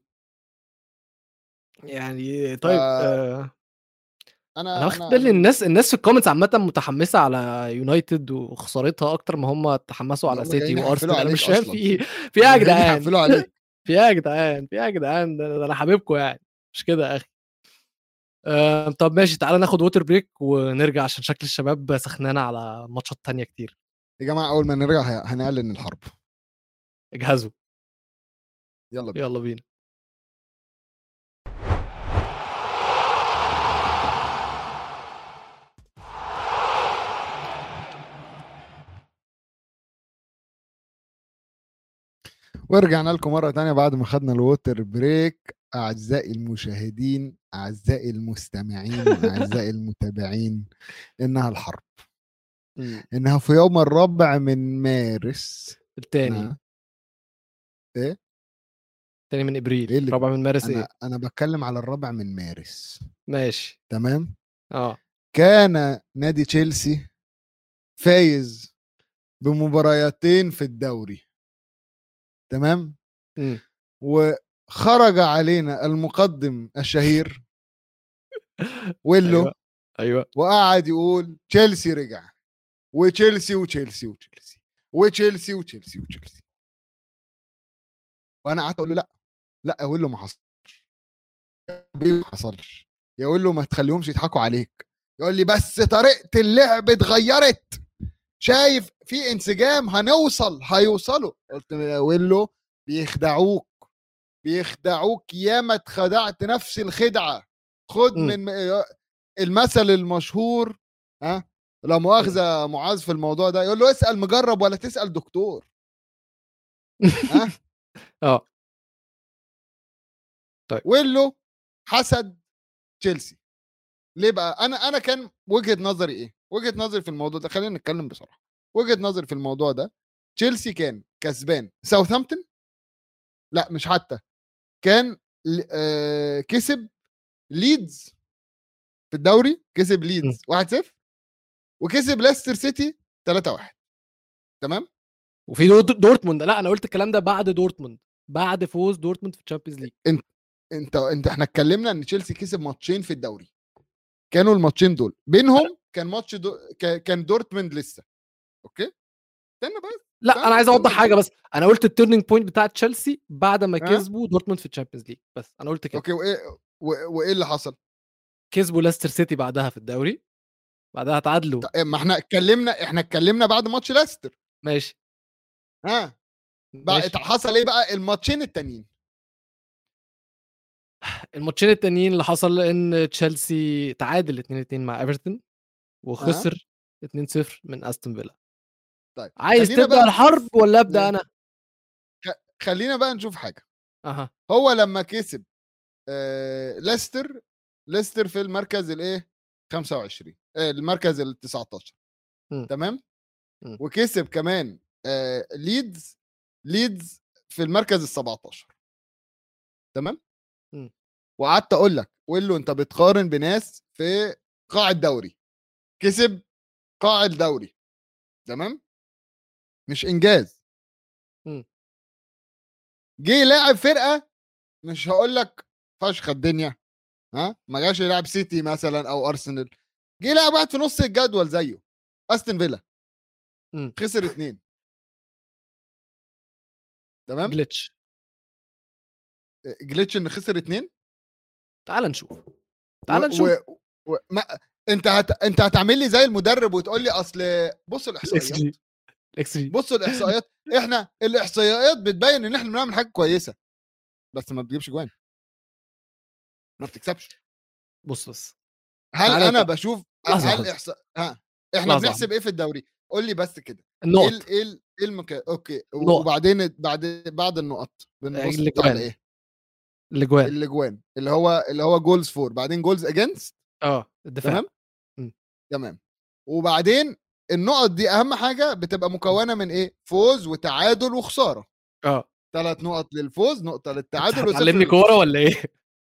يعني طيب آه، آه انا انا واخد بالي الناس الناس في الكومنتس عامه متحمسه على يونايتد وخسارتها اكتر ما هم تحمسوا على هم سيتي جايين وارسنال يحفلوا انا مش عليك فاهم أصلاً. في ايه في ايه يا جدعان يحفلوا عليك في ايه يا جدعان في ايه يا جدعان ده ده انا حبيبكم يعني مش كده يا اخي آه طب ماشي تعالى ناخد ووتر بريك ونرجع عشان شكل الشباب سخنانه على ماتشات تانية كتير يا جماعه اول ما نرجع ه- هنعلن الحرب اجهزوا يلا بينا يلا بينا ورجعنا لكم مره تانية بعد ما خدنا الووتر بريك اعزائي المشاهدين اعزائي المستمعين اعزائي المتابعين انها الحرب مم. انها في يوم الرابع من مارس التاني آه. ايه التاني من ابريل إيه اللي- رابع من مارس انا ايه انا بتكلم على الرابع من مارس ماشي تمام اه كان نادي تشيلسي فايز بمبارياتين في الدوري تمام مم. وخرج علينا المقدم الشهير ويلو ايوه ايوه وقعد يقول تشيلسي رجع وتشيلسي وتشيلسي وتشيلسي وتشيلسي وتشيلسي وتشيلسي وانا قعدت اقول له لا لا اقول له ما حصلش ما حصلش يقول له ما تخليهمش يضحكوا عليك يقول لي بس طريقه اللعب اتغيرت شايف في انسجام هنوصل هيوصلوا قلت له يا ويلو بيخدعوك بيخدعوك ياما اتخدعت نفس الخدعه خد مم. من المثل المشهور ها لا مؤاخذه معاذ في الموضوع ده يقول له اسال مجرب ولا تسال دكتور ها اه طيب. ويلو حسد تشيلسي ليه بقى انا انا كان وجهه نظري ايه وجهه نظري في الموضوع ده خلينا نتكلم بصراحه وجهه نظري في الموضوع ده تشيلسي كان كسبان ساوثهامبتون لا مش حتى كان ل- آه، كسب ليدز في الدوري كسب ليدز 1-0 وكسب ليستر سيتي 3-1 تمام وفي دور- دورتموند لا انا قلت الكلام ده بعد دورتموند بعد فوز دورتموند في الشامبيونز ليج انت انت احنا اتكلمنا ان تشيلسي كسب ماتشين في الدوري كانوا الماتشين دول بينهم كان ماتش دو... ك- كان دورتموند لسه اوكي استنى بس لا استنى- انا عايز اوضح استنى حاجه بس انا قلت التيرنينج بوينت بتاع تشيلسي بعد ما ها؟ كسبوا دورتموند في الشامبيونز ليج بس انا قلت كده اوكي وايه و- وايه اللي حصل كسبوا ليستر سيتي بعدها في الدوري بعدها تعادلوا ط- ما احنا اتكلمنا احنا اتكلمنا بعد ماتش ليستر ماشي ها بقى ماشي حصل ايه بقى الماتشين التانيين الماتشين التانيين اللي حصل ان تشيلسي تعادل 2 2 مع ايفرتون وخسر 2 0 من استون فيلا طيب عايز خلينا تبدا بقى الحرب نشوف- ولا ابدا ن- انا خلينا بقى نشوف حاجه اها هو لما كسب آه ليستر ليستر في المركز الايه 25 آه المركز ال 19 مم. تمام مم. وكسب كمان آه ليدز ليدز في المركز ال 17 تمام مم. وقعدت اقول لك قول له انت بتقارن بناس في قاع الدوري كسب قاع الدوري تمام مش انجاز مم. جه لاعب فرقه مش هقول لك فشخ الدنيا ها ما جاش يلعب سيتي مثلا او ارسنال جه لاعب واحد في نص الجدول زيه استون فيلا مم. خسر اتنين تمام جلitch جليتش ان خسر اتنين تعال نشوف تعال و... نشوف و... و... ما... انت هت... انت هتعمل لي زي المدرب وتقول لي اصل بصوا الاكس الاحصائيات جي الاكس جي بصوا الاحصائيات احنا الاحصائيات بتبين ان احنا بنعمل حاجه كويسه بس ما بتجيبش جوان ما بتكسبش بص بس هل تعالى انا طب- بشوف لحظة هل واحدة. احصاء ها احنا لحظة بنحسب ايه في الدوري قول لي بس كده ايه النقط ال- ايه ال- ايه المكان اوكي نقط. وبعدين بعد بعد النقط بنبص الأجوان. على ايه الاجوان الاجوان اللي هو اللي هو جولز فور بعدين جولز اجينست اه الدفاع تمام مم. تمام وبعدين النقط دي اهم حاجه بتبقى مكونه من ايه فوز وتعادل وخساره اه ثلاث نقط للفوز نقطه للتعادل وصفر تعلمني للخسارة. كوره ولا ايه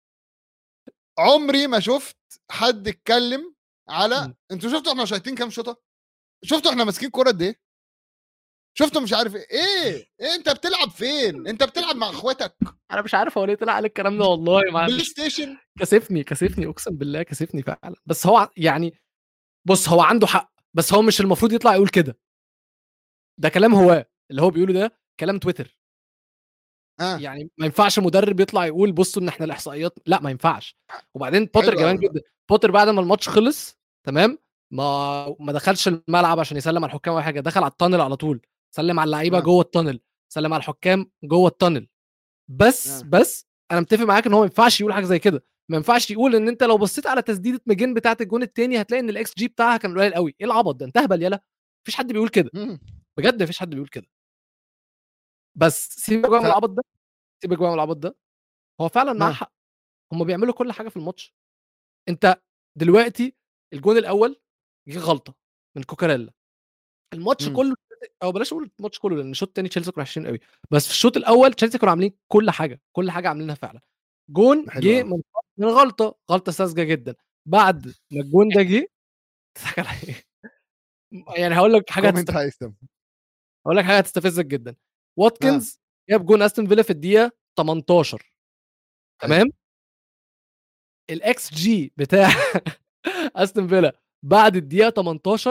عمري ما شفت حد اتكلم على مم. انتوا شفتوا احنا شايطين كام شوطه شفتوا احنا ماسكين كوره قد ايه شفتوا مش عارف ايه ايه ايه انت بتلعب فين انت بتلعب مع اخواتك انا مش عارف هو ليه طلع على الكلام ده والله ما بلاي ستيشن كسفني كسفني اقسم بالله كسفني فعلا بس هو يعني بص هو عنده حق بس هو مش المفروض يطلع يقول كده ده كلام هو اللي هو بيقوله ده كلام تويتر اه يعني ما ينفعش مدرب يطلع يقول بصوا ان احنا الاحصائيات لا ما ينفعش وبعدين بوتر حلو كمان أوي. جدا بوتر بعد ما الماتش خلص تمام ما ما دخلش الملعب عشان يسلم على الحكام ولا حاجه دخل على التانل على طول سلم على اللعيبه آه. جوه التانل سلم على الحكام جوه التانل بس آه. بس انا متفق معاك ان هو ما ينفعش يقول حاجه زي كده ما ينفعش يقول ان انت لو بصيت على تسديده مجين بتاعه الجون التاني هتلاقي ان الاكس جي بتاعها كان قليل قوي ايه العبط ده انت اهبل يالا مفيش حد بيقول كده مم. بجد مفيش حد بيقول كده بس سيبك بقى من ف- العبط ده سيبك بقى من العبط ده هو فعلا معاه آه. حق هم بيعملوا كل حاجه في الماتش انت دلوقتي الجون الاول جه غلطه من كوكاريلا الماتش مم. كله او بلاش اقول الماتش كله لان الشوط الثاني تشيلسي كانوا وحشين قوي بس في الشوط الاول تشيلسي كانوا عاملين كل حاجه كل حاجه عاملينها فعلا جون حلو جه أوي. من من غلطه غلطه ساذجه جدا بعد ما الجون ده جه تضحك على ايه يعني هقول لك حاجه كومنت هتست... هيثم هقول لك حاجه هتستفزك جدا واتكنز جاب جون استون فيلا في الدقيقه 18 تمام الاكس جي بتاع استون فيلا بعد الدقيقه 18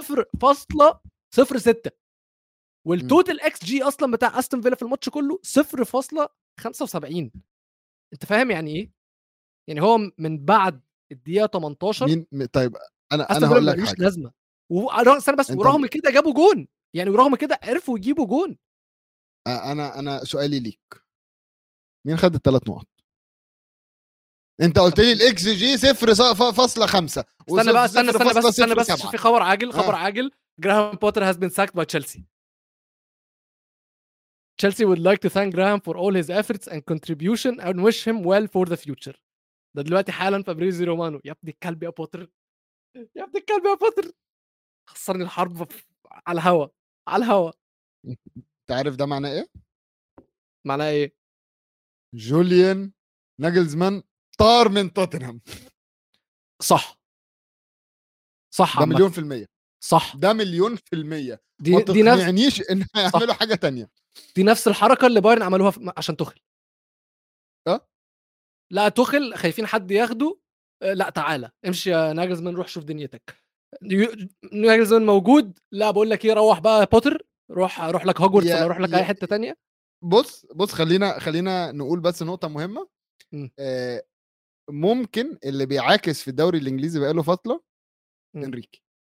0.06 والتوتال اكس جي اصلا بتاع استون فيلا في الماتش كله 0.75 انت فاهم يعني ايه؟ يعني هو من بعد الدقيقه 18 مين م- طيب انا استون انا فيلا هقول لك ملوش حاجه لازمه ورغم استنى بس أنت- ورغم كده جابوا جون يعني ورغم كده عرفوا يجيبوا جون آه، انا انا سؤالي ليك مين خد الثلاث نقط انت قلت لي الاكس جي صفر فاصلة خمسة استنى بقى استنى استنى بس استنى بس عشان في خبر عاجل خبر آه. عاجل جراهام بوتر has been sacked by Chelsea Chelsea would like to thank Graham for all his efforts and contribution and wish him well for the future ده دلوقتي حالا فابريزي رومانو يا ابن الكلب يا بوتر يا ابن الكلب يا بوتر خسرني الحرب في- على الهوا على الهوا انت عارف ده معناه ايه؟ معناها ايه؟ جوليان ناجلزمان طار من توتنهام صح صح ده عامة. مليون في المية صح ده مليون في المية دي ما دي نفس تقنعنيش ان هيعملوا حاجة تانية دي نفس الحركه اللي بايرن عملوها في... عشان تخل أه؟ لا تخل خايفين حد ياخده آه، لا تعالى امشي يا ناجلزمان روح شوف دنيتك يو- ناجلزمان موجود لا بقول لك ايه روح بقى بوتر روح روح لك هوجورتس يا- ولا روح لك يا- اي حته تانية بص بص خلينا خلينا نقول بس نقطة مهمة مم. آه ممكن اللي بيعاكس في الدوري الانجليزي بقاله فترة مم. انريكي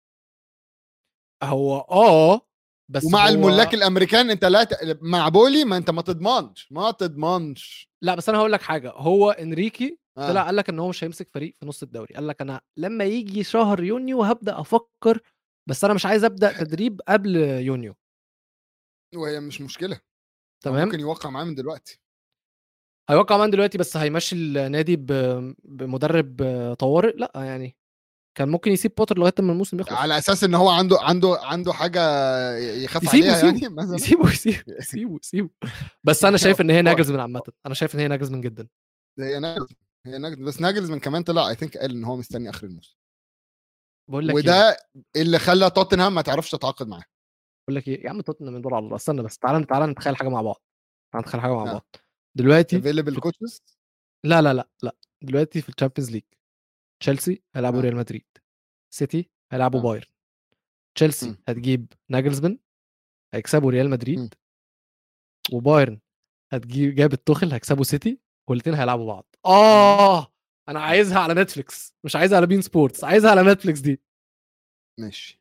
هو اه بس ومع هو... الملاك الامريكان انت لا ت... مع بولي ما انت ما تضمنش ما تضمنش لا بس انا هقول لك حاجه هو انريكي آه. طلع قال لك ان هو مش هيمسك فريق في نص الدوري قال لك انا لما يجي شهر يونيو هبدا افكر بس انا مش عايز ابدا تدريب قبل يونيو وهي مش مشكله هو تمام ممكن يوقع معاه من دلوقتي هيوقع مان دلوقتي بس هيمشي النادي ب- بمدرب طوارئ لا يعني كان ممكن يسيب بوتر لغايه ما الموسم يخلص على اساس ان هو عنده عنده عنده حاجه يخاف يسيبه عليها يسيبه يعني مثلا يسيبه يسيبه يسيبه يسيبه بس انا شايف ان هي هو- ناجلزمان عامه انا شايف ان هي ناجلزمان جدا هي ناجلز هي ناجلز بس ناجلز من كمان طلع اي ثينك قال ان هو مستني اخر الموسم بقول لك إيه؟ وده اللي خلى توتنهام ما تعرفش تتعاقد معاه بقول لك ايه يا عم توتنهام من دول على الله استنى بس تعالى تعالى نتخيل حاجه مع بعض تعالى نتخيل حاجه مع آه. بعض دلوقتي افيلبل كوتشز لا لا لا لا دلوقتي في الشامبيونز ليج تشيلسي هيلعبوا آه. ريال مدريد سيتي هيلعبوا آه. بايرن تشيلسي م. هتجيب ناجلزمان هيكسبوا ريال م. مدريد وبايرن هتجيب جاب التوخل هيكسبوا سيتي والاثنين هيلعبوا بعض اه انا عايزها على نتفليكس مش عايزها على بين سبورتس عايزها على نتفليكس دي ماشي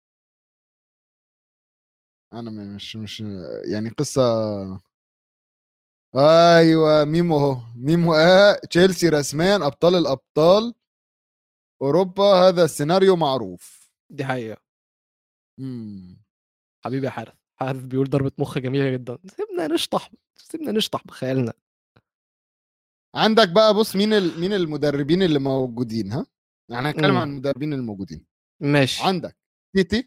انا م- مش مش يعني قصه ايوه ميمو اهو ميمو اه تشيلسي رسميا ابطال الابطال اوروبا هذا السيناريو معروف دي حقيقه مم. حبيبي يا حارث حارث بيقول ضربه مخ جميله جدا سيبنا نشطح سيبنا نشطح بخيالنا عندك بقى بص مين ال... مين المدربين اللي موجودين ها احنا هنتكلم مم. عن المدربين الموجودين ماشي عندك تيتي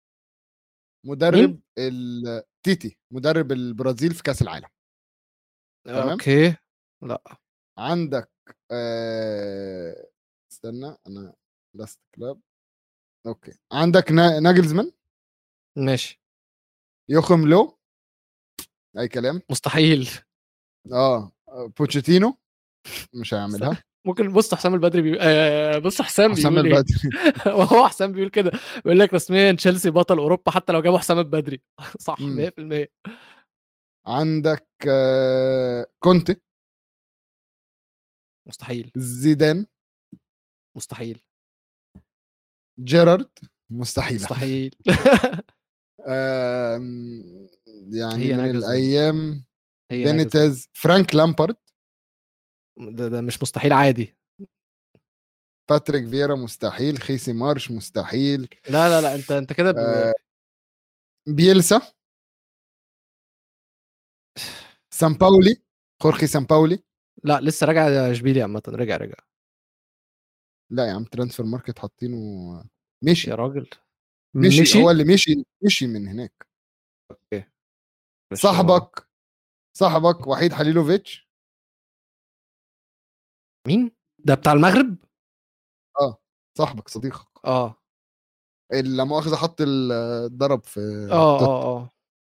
مدرب ال... تيتي مدرب البرازيل في كاس العالم تمام. اوكي لا عندك آه... استنى انا لاست كلاب اوكي عندك نا... ناجلزمان ماشي يوخم لو اي كلام مستحيل اه بوتشيتينو مش هيعملها ممكن بص حسام البدري بيقول آه بص حسام حسام بيقول ايه البدري وهو حسام بيقول كده بيقول لك رسميا تشيلسي بطل اوروبا حتى لو جابوا حسام البدري صح مم. 100% عندك آه... كونتي مستحيل زيدان مستحيل جيرارد مستحيل مستحيل آم، يعني هي من ناجلزمان. الايام هي ناجلزمان. بينيتز فرانك لامبارد ده, ده مش مستحيل عادي باتريك فيرا مستحيل خيسي مارش مستحيل لا لا لا انت انت كده ب... آه، بيلسا سامباولي خورخي سامباولي لا لسه راجع اشبيلي عامه رجع رجع لا يا عم ترانسفير ماركت حاطينه مشي يا راجل مشي, مشي هو اللي مشي مشي من هناك مش- صاحبك صاحبك وحيد حليلوفيتش مين ده بتاع المغرب صاحبك صديقك اه اللي لا مؤاخذه حط ال- الضرب في اه توت. اه اه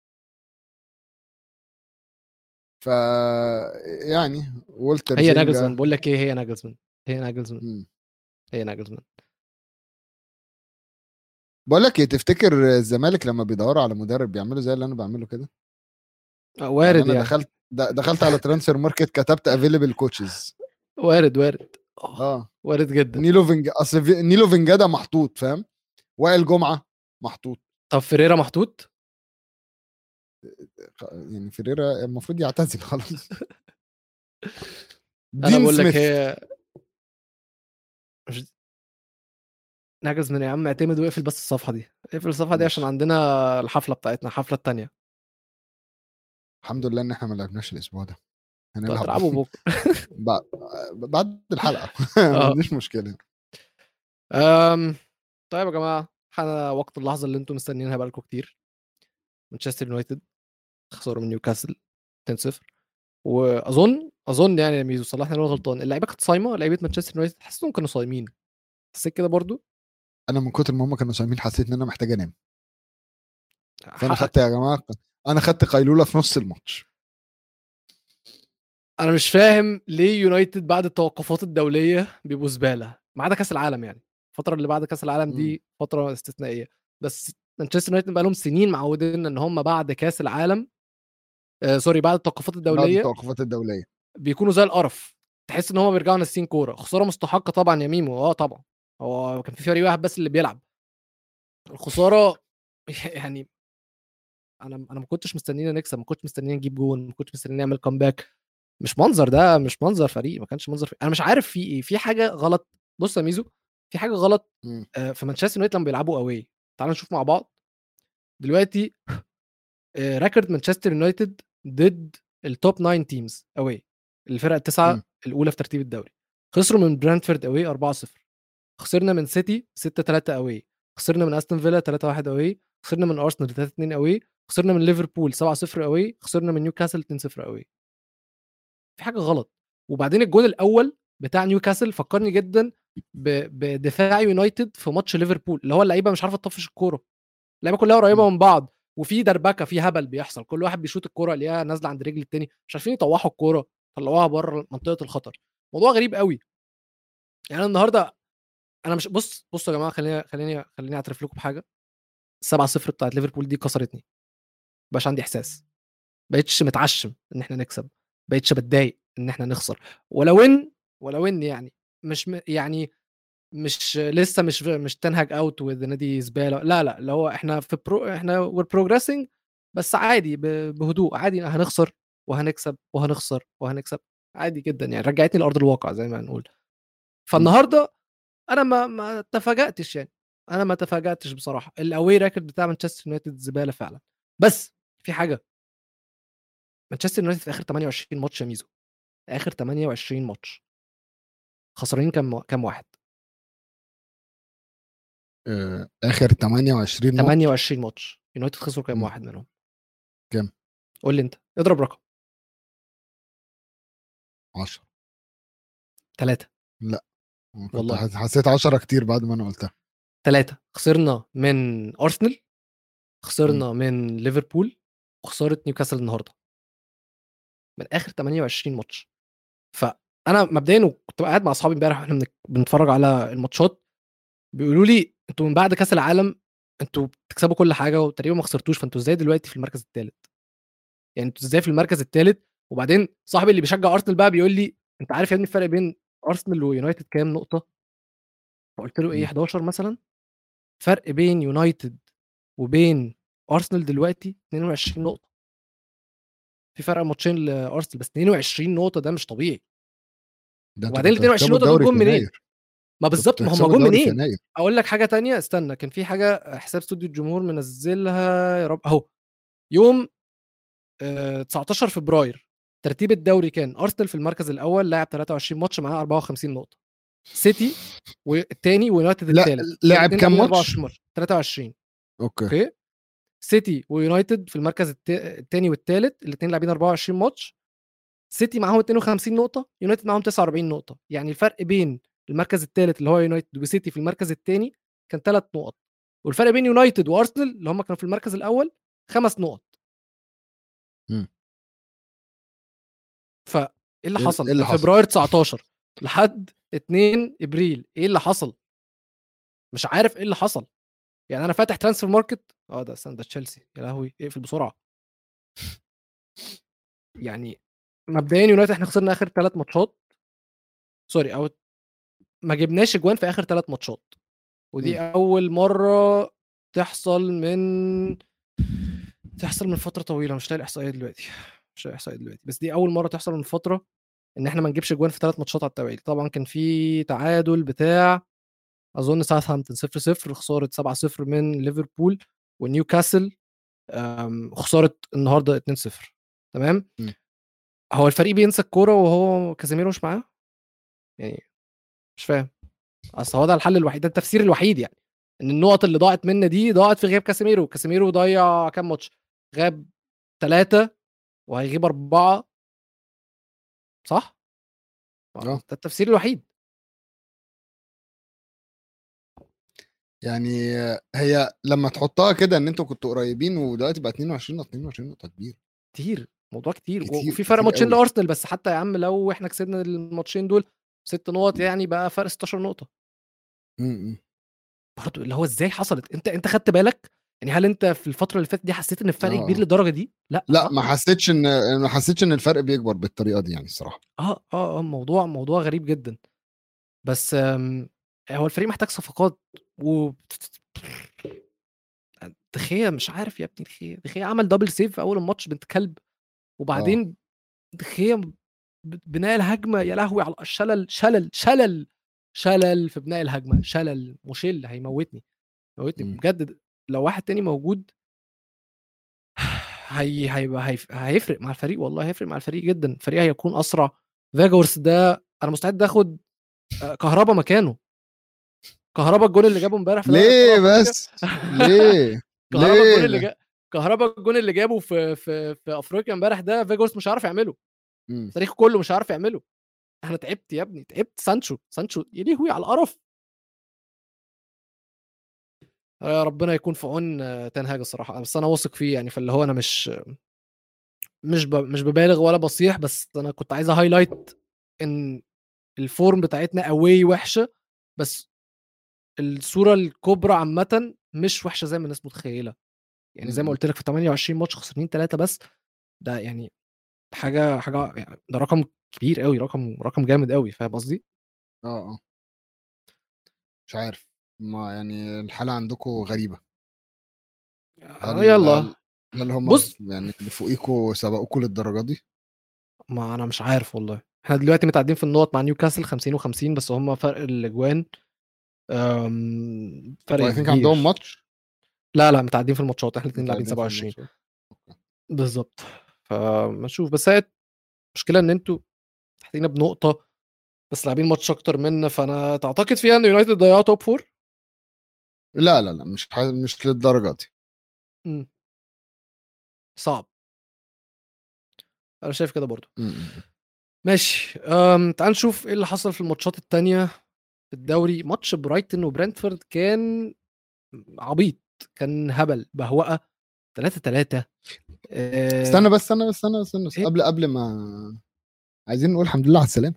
ف يعني والتر هي زينجا. ناجلزمان بقول لك ايه هي ناجلزمان هي ناجلزمان مم. هي ناجلزمان بقول لك ايه تفتكر الزمالك لما بيدوروا على مدرب بيعملوا زي اللي انا بعمله كده آه، وارد انا يعني دخلت د- دخلت على ترانسفير ماركت كتبت افيلبل كوتشز وارد وارد آه، اه وارد جدا نيلو فينج اصل في... نيلو فينجادا محطوط فاهم وائل جمعه محطوط طب فيريرا محطوط خ- يعني فيريرا المفروض يعتزل خلاص انا دين بقول لك سميث هي مش ناجلزمان يا عم اعتمد واقفل بس الصفحه دي اقفل الصفحه دي عشان ماشي. عندنا الحفله بتاعتنا الحفله الثانيه الحمد لله ان احنا ما لعبناش الاسبوع ده هنلعب تلعبوا بكره بعد بعد الحلقه آه. ما عنديش مشكله أم... طيب يا جماعه احنا وقت اللحظه اللي انتم مستنيينها بقالكم كتير مانشستر يونايتد خسروا من نيوكاسل 2-0 واظن اظن يعني يا ميزو صلحني لو أنا غلطان اللعيبه كانت صايمه لعيبه مانشستر يونايتد حسيت انهم كانوا صايمين حسيت كده برضو انا من كتر ما هم كانوا صايمين حسيت ان انا محتاج انام فانا حقك. خدت يا جماعه انا خدت قيلوله في نص الماتش انا مش فاهم ليه يونايتد بعد التوقفات الدوليه بيبقوا زباله ما عدا كاس العالم يعني الفتره اللي بعد كاس العالم دي فتره استثنائيه بس مانشستر يونايتد بقى لهم سنين معودين ان هم بعد كاس العالم آه سوري بعد التوقفات بعد الدوليه التوقفات الدوليه بيكونوا زي القرف تحس ان هم بيرجعوا ناسيين كوره خساره مستحقه طبعا يا ميمو اه طبعا هو كان في فريق واحد بس اللي بيلعب الخساره يعني أنا أنا ما كنتش مستنينا نكسب، ما كنتش مستنينا نجيب جون، ما كنتش مستنيين نعمل comeback مش منظر ده مش منظر فريق، ما كانش منظر فريق. أنا مش عارف في إيه، في حاجة غلط بُص يا ميزو، في حاجة غلط إمم. آآ في مانشستر يونايتد لمّا بيلعبوا away تعالَ نشوف مع بعض. دلوقتي آآ record مانشستر يونايتد ضد الtop 9 teams away الفرق التسعة إمم. الأولى في ترتيب الدوري. خسروا من برنتفورد away 4-0 خسرنا من سيتي 6-3 away خسرنا من أستون فيلا 3-1 away خسرنا من أرسنال 3-2 away خسرنا من ليفربول 7-0 away خسرنا من نيوكاسل 2-0 away. في حاجة غلط. وبعدين الجون الأول بتاع نيوكاسل فكّرني جدًا ب بدفاع يونايتد في ماتش ليفربول، اللي هو اللعيبة مش عارفة تطفّش الكورة. اللعيبة كلها قريبة إمم. من بعض وفي دربكة، في هبل بيحصل، كل واحد بيشوط الكورة يلاقيها نازلة عند رجل التاني، مش عارفين يطوّحوا الكورة، طلّعوها برّه منطقة الخطر. موضوع غريب أوي. يعني أنا النهارده أنا مش بُص، بُصّوا يا جماعة خلّيني خلّيني خلّيني أعترف لكم بحاجة، ال7-0 بتاعة ليفربول دي كسرتني. ما بقاش عندي إحساس. ما بقيتش متعشّم إن إحنا نكسب، ما بقيتش باتضايق إن إحنا نخسر، ولو إن ولو إن يعني مش م يعني مش لسه مش مش ten hag out with نادي زبالة، لا، لأ، اللي هو إحنا في برو إحنا we're progressing بس عادي ب بهدوء، عادي هنخسر وهنكسب وهنخسر وهنكسب، عادي جدًا يعني رجّعتني لأرض الواقع زي ما هنقول. إمم. فالنهارده أنا ما ما تفاجأتش يعني، أنا ما تفاجأتش بصراحة، الaway record بتاع مانشستر يونايتد زبالة فعلًا. بس في حاجة مانشستر يونايتد في آخر 28 ماتش يا ميزو، آخر 28 ماتش خسرانين كام كام واحد؟ آآ آخر 28 ماتش؟ 28 ماتش، يونايتد خسروا كام إمم. واحد منهم؟ كام؟ قُل لي أنت، اضرب رقم. 10. 3. لأ، كنت والله. حس حسيت 10 كتير بعد ما أنا قُلتها. 3 خسرنا من أرسنال، إمم. خسرنا من ليفربول، وخسارة نيوكاسل النهارده. من آخر 28 ماتش. فأنا مبدئيًا وكنت قاعد مع أصحابي امبارح وإحنا بنك بنتفرّج على الماتشات، بيقولوا لي: "أنتم من بعد كاس العالم أنتم بتكسبوا كل حاجة وتقريبا ما خسرتوش، فأنتم إزاي دلوقتي في المركز التالت؟" يعني أنتم إزاي في المركز التالت؟ وبعدين صاحبي اللي بيشجع أرسنال بقى بيقول لي: "أنت عارف يا ابني الفرق بين أرسنال ويونايتد كام نقطة؟" فقُلت له: "إيه إمم. 11 مثلًا؟" فرق بين يونايتد وبين أرسنال دلوقتي 22 نقطة. في فرق ماتشين لأرسنال، بس 22 نقطة ده مش طبيعي. ده أنتم وبعدين كنتوا ال22 هتكسبوا نقطة دول الدوري جُم في منين؟ يناير. ما كنتوا بالضبط، ما هم هتكسبوا جُم الدوري في منين؟ يناير. أقول لك حاجة تانية، استنى كان في حاجة حساب استوديو الجمهور منزّلها يا رب أهو، يوم آآ 19 فبراير ترتيب الدوري كان أرسنال في المركز الأول لاعب 23 ماتش معاه 54 نقطة. سيتي والتاني ويونايتد لأ، التالت، لعب الاتنين كام لاعبين ماتش؟ 24 ماتش، 23. أوكي. أوكي؟ سيتي ويونايتد في المركز الت التاني والتالت، الاتنين لاعبين 24 ماتش. سيتي معاهم 52 نقطة، يونايتد معاهم 49 نقطة، يعني الفرق بين المركز التالت اللي هو يونايتد وسيتي في المركز التاني كان 3 نقط، والفرق بين يونايتد وأرسنال اللي هم كانوا في المركز الأول 5 نقط. إمم. فإيه اللي إيه ال حصل؟ إيه اللي من حصل؟ فبراير 19 لحد 2 إبريل، إيه اللي حصل؟ مش عارف إيه اللي حصل. يعني أنا فاتح transfer market آه، ده استنى ده تشيلسي، يا لهوي! اقفل بسرعة. يعني مبدئيًا يونايتد إحنا خسرنا آخر 3 ماتشات. سوري أو ما جبناش أجوان في آخر 3 ماتشات، ودي إمم. أول مرّة تحصل من تحصل من فترة طويلة، مش لاقي الإحصائية دلوقتي، مش لاقي الإحصائية دلوقتي، بس دي أول مرّة تحصل من فترة إن إحنا ما نجيبش أجوان في 3 ماتشات على التوالي. طبعًا كان في تعادل بتاع أظن ساوثهامبتون 0-0 خسارة 7-0 من ليفربول، ونيوكاسل آمم خسارة النهارده 2-0 تمام؟ إمم. هو الفريق بينسى الكورة وهو كازيميرو مش معاه؟ يعني مش فاهم. أصل هو ده الحل الوحيد، ده التفسير الوحيد يعني، إن النقط اللي ضاعت منا دي ضاعت في غياب كاسيميرو، كاسيميرو ضيّع كام ماتش؟ غاب 3 وهيغيب 4. صح؟ آه، آه. ده التفسير الوحيد. يعني هي لمّا تحطها كده إن أنتم كنتوا قريبين ودلوقتي بقى 22 نقطة، 22 نقطة كبيرة. كتير، موضوع كتير، و كتير، وفي فرق كتير ماتشين أوي. لأرسنال، بس حتى يا عم لو إحنا كسبنا الماتشين دول 6 نقط يعني بقى فرق 16 نقطة. إمم، إمم. برضه اللي هو إزاي حصلت؟ أنت أنت خدت بالك؟ يعني هل أنت في الفترة اللي فاتت دي حسيت إن الفرق آه، كبير آه. للدرجة دي؟ لأ، لأ، صح؟ ما حسيتش إن ما حسيتش إن الفرق بيكبر بالطريقة دي يعني الصراحة. آه، آه، آه، موضوع موضوع غريب جدًا. بس آمم، هو الفريق محتاج صفقات و دخيا مش عارف يا ابني دخيا دخيا عمل دبل سيف في اول الماتش بنت كلب آه. وبعدين دخيا ب- بناء الهجمه يا لهوي على الشلل شلل شلل شلل في بناء الهجمه شلل مشل هيموتني موتني مم. بجد لو واحد تاني موجود هي هيبقى هيف- هيفرق مع الفريق والله هيفرق مع الفريق جدا الفريق هيكون اسرع فيجورس ده انا مستعد اخد آه، كهربا مكانه كهربا الجون اللي جابه امبارح في دوري ليه أبطال أفريقيا. بس ليه كهربا الجون اللي ليه جا... كهربا الجون اللي جابه في في في افريقيا امبارح ده فيجورس مش عارف يعمله مم. التاريخ كله مش عارف يعمله احنا تعبت يا ابني تعبت سانشو سانشو يا لهوي على القرف يا ربنا يكون في عون آه، تنهاج الصراحه بس انا واثق فيه يعني فاللي هو انا مش مش ب... مش ببالغ ولا بصيح بس انا كنت عايز هايلايت ان الفورم بتاعتنا اواي وحشه بس الصوره الكبرى عامه مش وحشه زي ما الناس متخيله يعني زي ما مم. قلت لك في 28 ماتش خسرانين ثلاثه بس ده يعني حاجه حاجه يعني ده رقم كبير قوي رقم رقم جامد قوي فاهم قصدي؟ اه اه مش عارف ما يعني الحالة عندكم غريبة آه يلا هل هل هم بص يعني اللي فوقيكوا سبقوكوا للدرجة دي؟ ما انا مش عارف والله احنا دلوقتي متعدين في النقط مع نيوكاسل 50 و50 بس هم فرق الاجوان أم، فرق I think عندهم كبير ماتش لا لا متعدين في الماتشات احنا الاثنين لاعبين متعادلين في 27 الماتشات. أوكي. بالظبط فما نشوف بس هي المشكله ان انتوا تحتينا بنقطه بس لاعبين ماتش اكتر منا فانا تعتقد فيها ان يونايتد ضيعوا توب فور لا لا لا مش ح... مش للدرجة دي مم. صعب انا شايف كده برضو م- م. ماشي أم تعال نشوف ايه اللي حصل في الماتشات التانية في الدوري ماتش برايتون وبرنتفورد كان عبيط كان هبل بهوقه 3 3 استنى بس استنى بس استنى استنى بس إيه؟ قبل قبل ما عايزين نقول الحمد لله على السلامة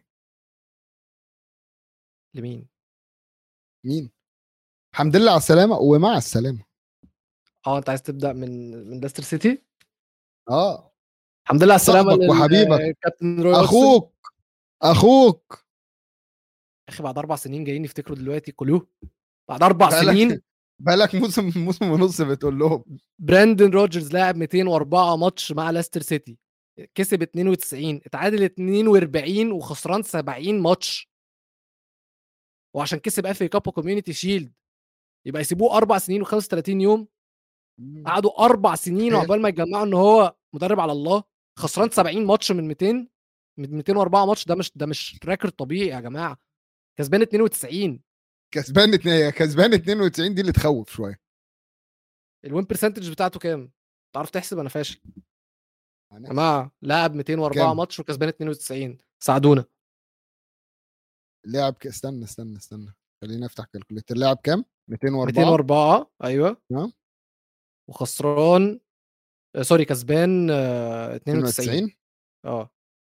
لمين مين؟ الحمد لله على السلامة ومع السلامة اه انت عايز تبدا من من ليستر سيتي اه الحمد لله على السلامه صاحبك لل- وحبيبك. كابتن روي أوتسون. اخوك اخوك يا اخي بعد اربع سنين جايين يفتكروا دلوقتي كلوه بعد اربع بقالك- سنين بقالك موسم موسم ونص بتقول لهم براندن روجرز لاعب 204 ماتش مع ليستر سيتي كسب 92 اتعادل 42 وخسران 70 ماتش وعشان كسب اف كاب وكوميونتي شيلد يبقى يسيبوه اربع سنين و35 يوم قعدوا اربع سنين تخيل. عقبال ما يجمعوا ان هو مدرب على الله خسران 70 ماتش من 200 من 204 ماتش ده مش ده مش ريكورد طبيعي يا جماعه كسبان 92 كسبان اتنين كسبان 92 دي اللي تخوف شويه الوين برسنتج بتاعته كام؟ تعرف تحسب انا فاشل يا يعني جماعه لاعب 204 كام؟ ماتش وكسبان 92 ساعدونا لاعب ك... استنى استنى استنى خليني افتح كالكوليتر لاعب كام 204 204 ايوه نعم. وخسران آه، سوري كسبان آه، 92 92 اه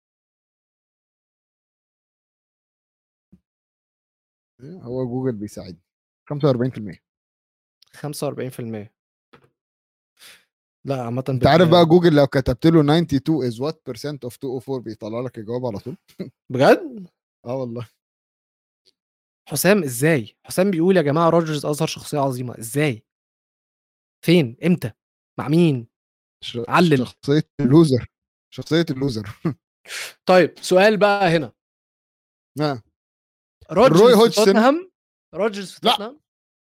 هو جوجل بيساعدني 45% 45% لا عامة انت عارف بقى جوجل لو كتبت له 92 is what percent of 204 بيطلع لك الجواب على طول بجد اه والله حسام ازاي؟ حسام بيقول يا جماعة روجرز أظهر شخصية عظيمة ازاي؟ فين؟ امتى؟ مع مين؟ ش... علل. شخصيه اللوزر شخصيه اللوزر طيب سؤال بقى هنا آه. روجرز روي في هودجسون. توتنهام روجرز في لا. توتنهام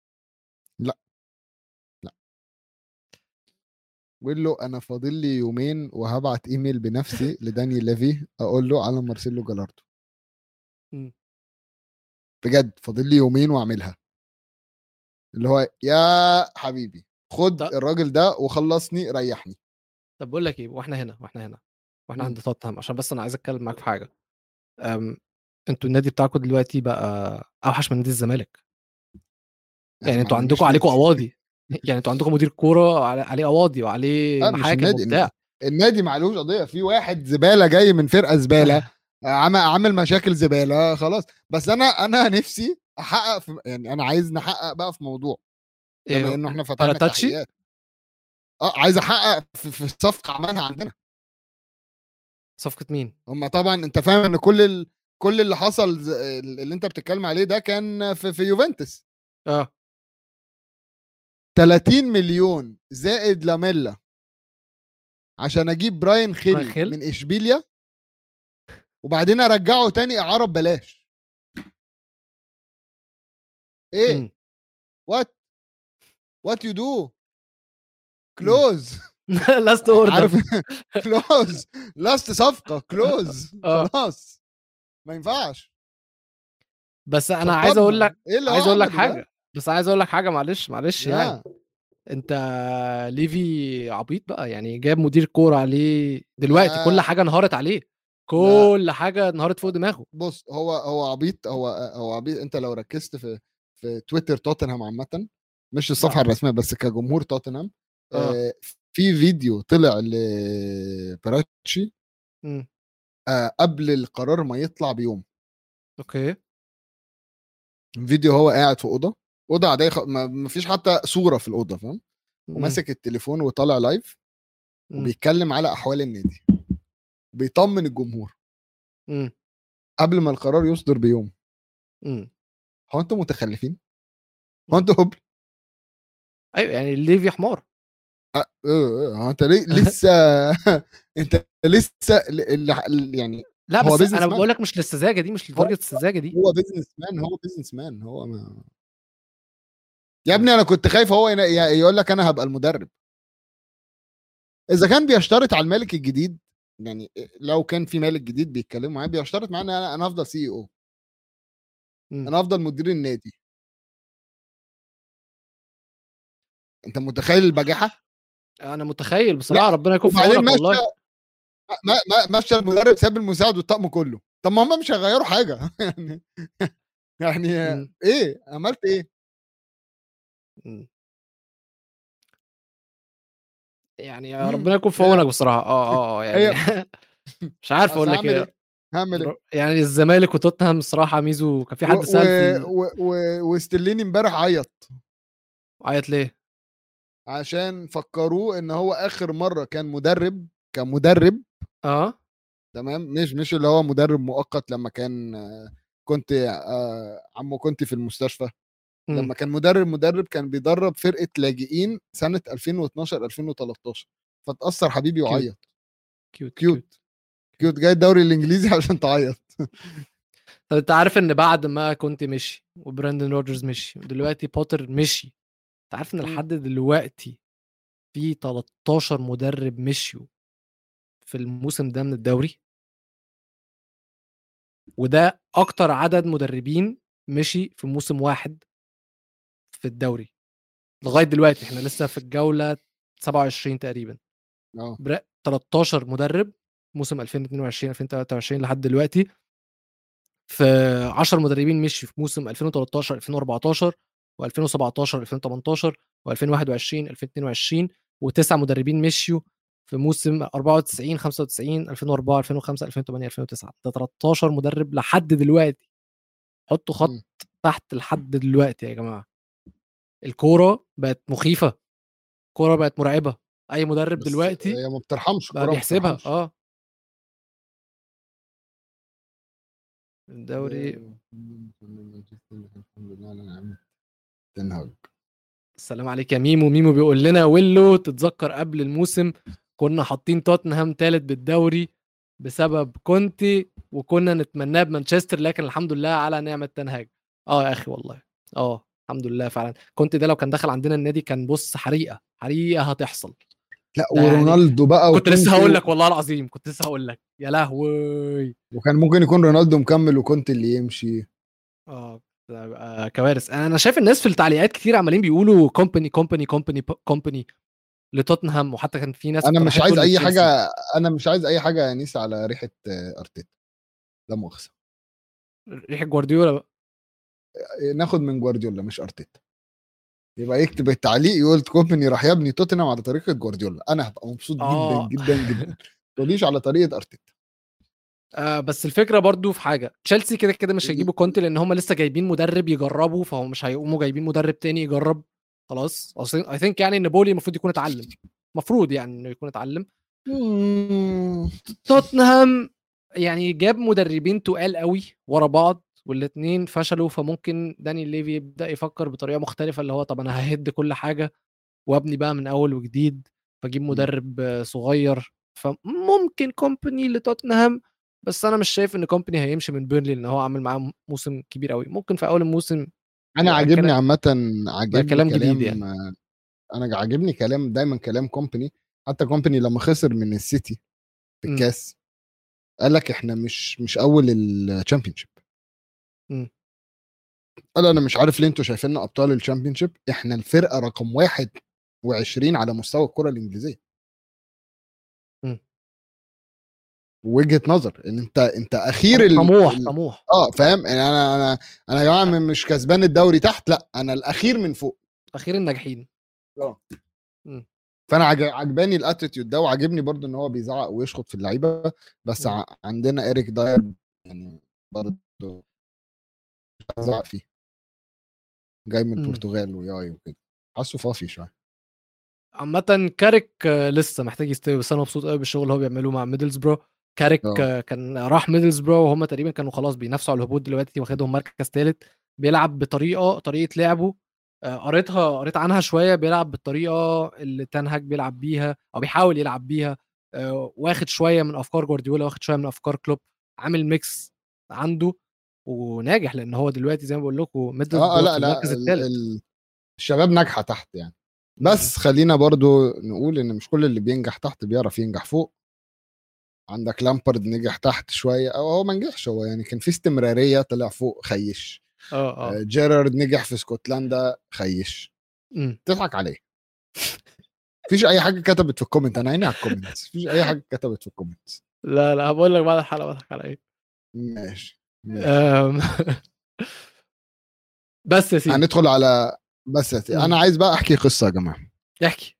بقول له انا فاضل لي يومين وهبعت ايميل بنفسي لداني ليفي اقول له على مارسيلو جالاردو مم. بجد فاضل لي يومين واعملها اللي هو يا حبيبي خد طب- الراجل ده وخلصني ريحني طب بقول لك ايه واحنا هنا واحنا هنا واحنا مم. عند توتنهام عشان بس انا عايز اتكلم معاك في حاجه أم... انتوا النادي بتاعكم دلوقتي بقى اوحش من نادي الزمالك يعني ما انتوا عندناش عندكم عليكم نادي. قواضي يعني انتوا عندكم مدير كوره على- عليه قواضي وعليه لا، مش محاكم النادي، وبتاع النادي معلوش قضيه في واحد زباله جاي من فرقه زباله عمل عامل مشاكل زباله خلاص بس انا انا نفسي احقق في يعني انا عايز نحقق بقى في موضوع بما إيه، انه احنا فتحنا باراتاتشي؟ تحقيقات اه عايز احقق في, في صفقه عملها عندنا صفقه مين؟ هم طبعا انت فاهم ان كل ال... كل اللي حصل ز- اللي انت بتتكلم عليه ده كان في, في يوفنتوس اه 30 مليون زائد لاميلا عشان اجيب براين خيل براين خيل؟ من اشبيليا وبعدين ارجعه تاني اعاره ببلاش ايه مم. وات وات يو دو كلوز لاست اوردر عارف كلوز لاست صفقه كلوز آه. خلاص ما ينفعش بس انا عايز اقول لك ايه اللي عايز هو اقول لك عمله ده؟ حاجه بس عايز اقول لك حاجه معلش معلش يعني لا انت ليفي عبيط بقى يعني جاب مدير كوره عليه دلوقتي لا. كل حاجه انهارت عليه كل حاجه انهارت فوق دماغه بص هو هو عبيط هو هو عبيط انت لو ركزت في في تويتر توتنهام عامه مش الصفحه نعم. الرسميه بس كجمهور توتنهام آه. آه، في فيديو طلع لبراتشي مم. آه، قبل القرار ما يطلع بيوم اوكي فيديو هو قاعد في اوضه اوضه عاديه خ... ما ما فيش حتى صوره في الاوضه فاهم مم. وماسك التليفون وطالع لايف مم. وبيتكلم على احوال النادي بيطمن الجمهور مم. قبل ما القرار يصدر بيوم مم. هو انتوا متخلفين هو انتوا هبل ايوه يعني ليفي حمار آه، آه، هو انت ليه لسه انت لسه ل- ل- يعني لا هو بس business انا man. بقول لك مش للسذاجه دي مش لدرجه السذاجه دي هو بيزنس مان هو بيزنس مان هو ما يا ابني انا كنت خايف هو ين- ي- يقول لك انا هبقى المدرب اذا كان بيشترط على المالك الجديد يعني لو كان في مالك جديد بيتكلموا معاه بيشترط معاه ان انا انا افضل سي او مم. انا افضل مدير النادي انت متخيل البجاحه انا متخيل بصراحه ربنا يكون في وبعدين عونك مشى والله ما ما مشى المدرب ساب المساعد والطقم كله طب ما هم مش هيغيروا حاجه يعني يعني مم. ايه عملت ايه مم. يعني مم. ربنا يكون في هي- عونك بصراحه اه اه اه يعني مش عارف اقول أصل لك هعمل ايه ايه هعمل ايه يعني الزمالك وتوتنهام الصراحه ميزو كان في حد و- سال و- في و- و- وستليني امبارح عيط عيط ليه؟ عشان فكروه ان هو اخر مره كان مدرب كان مدرب اه تمام مش مش اللي هو مدرب مؤقت لما كان آه، كنت آه، عمو كنت في المستشفى مم. لما كان مدرب مدرب كان بيدرب فرقه لاجئين سنه 2012 2013 فتاثر حبيبي كيوت. وعيط كيوت كيوت كيوت جاي الدوري الانجليزي عشان تعيط طب انت عارف ان بعد ما كنت مشي وبراندن روجرز مشي ودلوقتي بوتر مشي انت عارف ان مم. لحد دلوقتي في 13 مدرب مشيوا في الموسم ده من الدوري وده اكتر عدد مدربين مشي في موسم واحد في الدوري لغايه دلوقتي احنا لسه في الجوله 27 تقريبا اه برا- 13 مدرب موسم 2022 2023 لحد دلوقتي في 10 مدربين مشي في موسم 2013 2014 و2017 2018 و2021 2022 وتسع مدربين مشيوا في موسم 94 95 2004 2005 2008 2009 ده 13 مدرب لحد دلوقتي حطوا خط مم. تحت لحد دلوقتي يا جماعه الكوره بقت مخيفه الكوره بقت مرعبه اي مدرب بس دلوقتي هي ما بترحمش بقى الكورة ما بيحسبها بترحمش. اه الدوري الحمد لله على نعمة تنهج السلام عليك يا ميمو ميمو بيقول لنا ويلو تتذكر قبل الموسم كنا حاطين توتنهام ثالث بالدوري بسبب كونتي وكنا نتمناه بمانشستر لكن الحمد لله على نعمه تنهاج اه يا اخي والله اه الحمد لله فعلا كونتي ده لو كان دخل عندنا النادي كان بص حريقه حريقه هتحصل لا ده يعني ورونالدو بقى كنت لسه وكونتي هقول لك والله العظيم كنت لسه هقول لك يا لهوي وكان ممكن يكون رونالدو مكمل وكنت اللي يمشي اه ده بقى كوارث انا شايف الناس في التعليقات كتير عمالين بيقولوا كومباني كومباني كومباني كومباني لتوتنهام وحتى كان في ناس انا اقتراحات مش عايز تقول اي لتشيلسي. حاجه انا مش عايز اي حاجه يا نيس على ريحه آه، ارتيتا لا مؤاخذه ريحه جوارديولا بقى ناخد من جوارديولا مش ارتيتا يبقى يكتب التعليق يقول كومباني راح يبني توتنهام على طريقه جوارديولا انا هبقى مبسوط آه. جدا جدا جدا ما تقوليش على طريقه ارتيتا آه بس الفكره برضو في حاجه تشيلسي كده كده مش هيجيبوا كونتي لان هم لسه جايبين مدرب يجربه فهو مش هيقوموا جايبين مدرب تاني يجرب خلاص اصل اي ثينك يعني ان بولي المفروض يكون اتعلم المفروض يعني انه يكون اتعلم توتنهام يعني جاب مدربين تقال قوي ورا بعض والاثنين فشلوا فممكن داني ليفي يبدا يفكر بطريقه مختلفه اللي هو طب انا ههد كل حاجه وابني بقى من اول وجديد فاجيب مدرب صغير فممكن كومباني لتوتنهام بس انا مش شايف ان كومباني هيمشي من بيرلي لان هو عامل معاه موسم كبير قوي ممكن في اول الموسم انا عاجبني عامه ده عاجبني كلام كلام جديد يعني انا عاجبني كلام دايما كلام كومباني حتى كومباني لما خسر من السيتي في مم. الكاس قال لك احنا مش مش اول الشامبيونشيب مم. قال انا مش عارف ليه انتوا شايفيننا ابطال الشامبيونشيب احنا الفرقه رقم 21 على مستوى الكره الانجليزيه مم. وجهه نظر ان انت انت اخير ال... طموح ال... طموح اه فاهم يعني انا انا انا يا جماعه مش كسبان الدوري تحت لا انا الاخير من فوق اخير الناجحين اه مم. فانا عج- عجباني الاتيتيود ده وعجبني برضو ان هو بيزعق ويشخط في اللعيبه بس مم. ع- عندنا ايريك داير يعني برضو مش عايز ازعق فيه جاي من مم. البرتغال وياي وكده حاسه فافي شويه عامة كاريك آه، لسه محتاج يستوي بس انا مبسوط قوي بالشغل اللي هو بيعمله مع ميدلزبرو كاريك اه آه، كان راح ميدلزبرو وهم تقريبا كانوا خلاص بينافسوا على الهبوط دلوقتي واخدهم مركز ثالث بيلعب بطريقه طريقه لعبه آه، قريتها قريت عنها شويه بيلعب بالطريقه اللي تنهج بيلعب بيها او بيحاول يلعب بيها آه، واخد شويه من افكار جوارديولا واخد شويه من افكار كلوب عامل ميكس عنده وناجح لان هو دلوقتي زي ما بقول لكم اه آه، ميدلزبرو لا في لا المركز ال... الثالث ال... الشباب ناجحه تحت يعني بس خلينا برضو نقول ان مش كل اللي بينجح تحت بيعرف ينجح فوق عندك لامبرد نجح تحت شويه او هو ما نجحش هو يعني كان في استمراريه طلع فوق خيش اه اه آه، جيرارد نجح في اسكتلندا خيش مم. تضحك عليه مفيش اي حاجه كتبت في الكومنت انا عيني على الكومنتس مفيش اي حاجه كتبت في الكومنتس لا لا هبقول لك بعد الحلقه بضحك على ايه ماشي ماشي أم، بس يا سيدي هندخل على بس يا سيدي. مم. انا عايز بقى احكي قصه يا جماعه احكي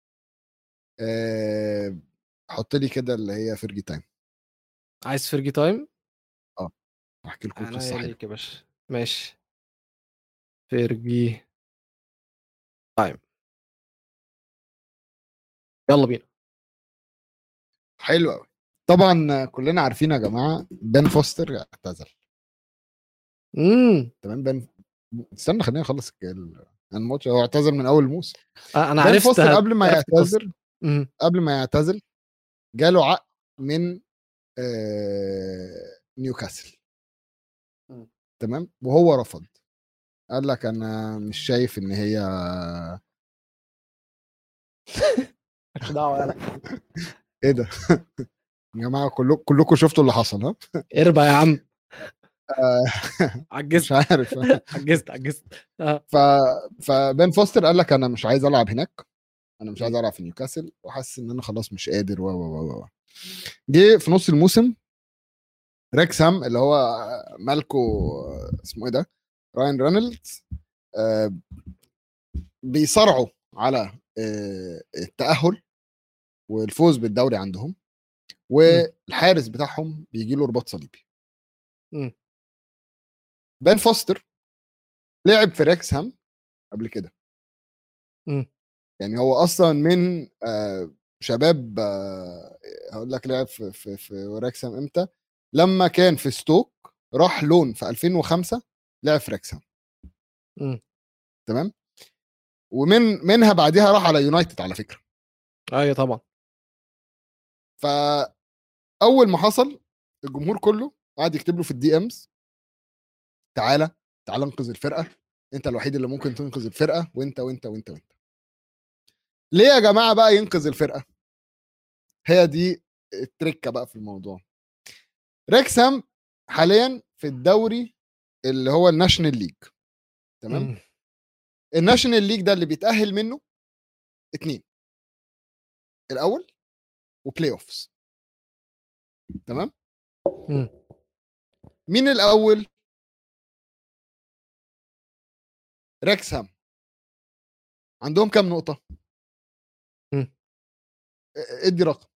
أه... حط لي كده اللي هي فرجي تايم عايز فرجي تايم احكي لكم انا قصه حلوه ليك يا باشا ماشي فرجي تايم يلا بينا حلو قوي طبعا كلنا عارفين يا جماعه بن فوستر اعتزل امم تمام بن استنى خلينا نخلص ال- الماتش هو اعتزل من اول الموسم انا بن عرفت فوستر هت- قبل ما عرفت القصة. يعتزل مم. قبل ما يعتزل جاله عقد من آه، نيوكاسل مم. تمام وهو رفض قال لك انا مش شايف ان هي مالكش دعوه يلا ايه ده يا جماعه كلكم كلكم شفتوا اللي حصل ها اربع يا عم آه، مش عجزت عارف عجزت عجزت اه ف... فبن فوستر قال لك انا مش عايز العب هناك انا مش عايز العب في نيوكاسل وحاسس ان انا خلاص مش قادر و و و و جه في نص الموسم ريكسام اللي هو مالكو اسمه ايه ده راين رينولدز آه، بيصارعوا على آه، التاهل والفوز بالدوري عندهم والحارس بتاعهم بيجي له رباط صليبي مم. بن فوستر لعب في ريكسهام قبل كده مم. يعني هو اصلا من آه، شباب آه، هقول لك لعب في في في ريكسهام امتى لما كان في ستوك راح لون في 2005 لعب في ريكسهام مم. تمام ومن منها بعدها راح على يونايتد على فكره ايوه طبعا فاول ما حصل الجمهور كله قعد يكتب له في الدي امز تعالى تعالى انقذ الفرقه انت الوحيد اللي ممكن تنقذ الفرقه وانت وانت وانت وانت ليه يا جماعه بقى ينقذ الفرقه هي دي التركه بقى في الموضوع ريكسام حاليا في الدوري اللي هو الناشونال ليج تمام مم. الناشونال ليج ده اللي بيتاهل منه اتنين الاول وبلاي اوفز تمام مم. مين الاول ريكسهام عندهم كام نقطه مم. ا- ادي رقم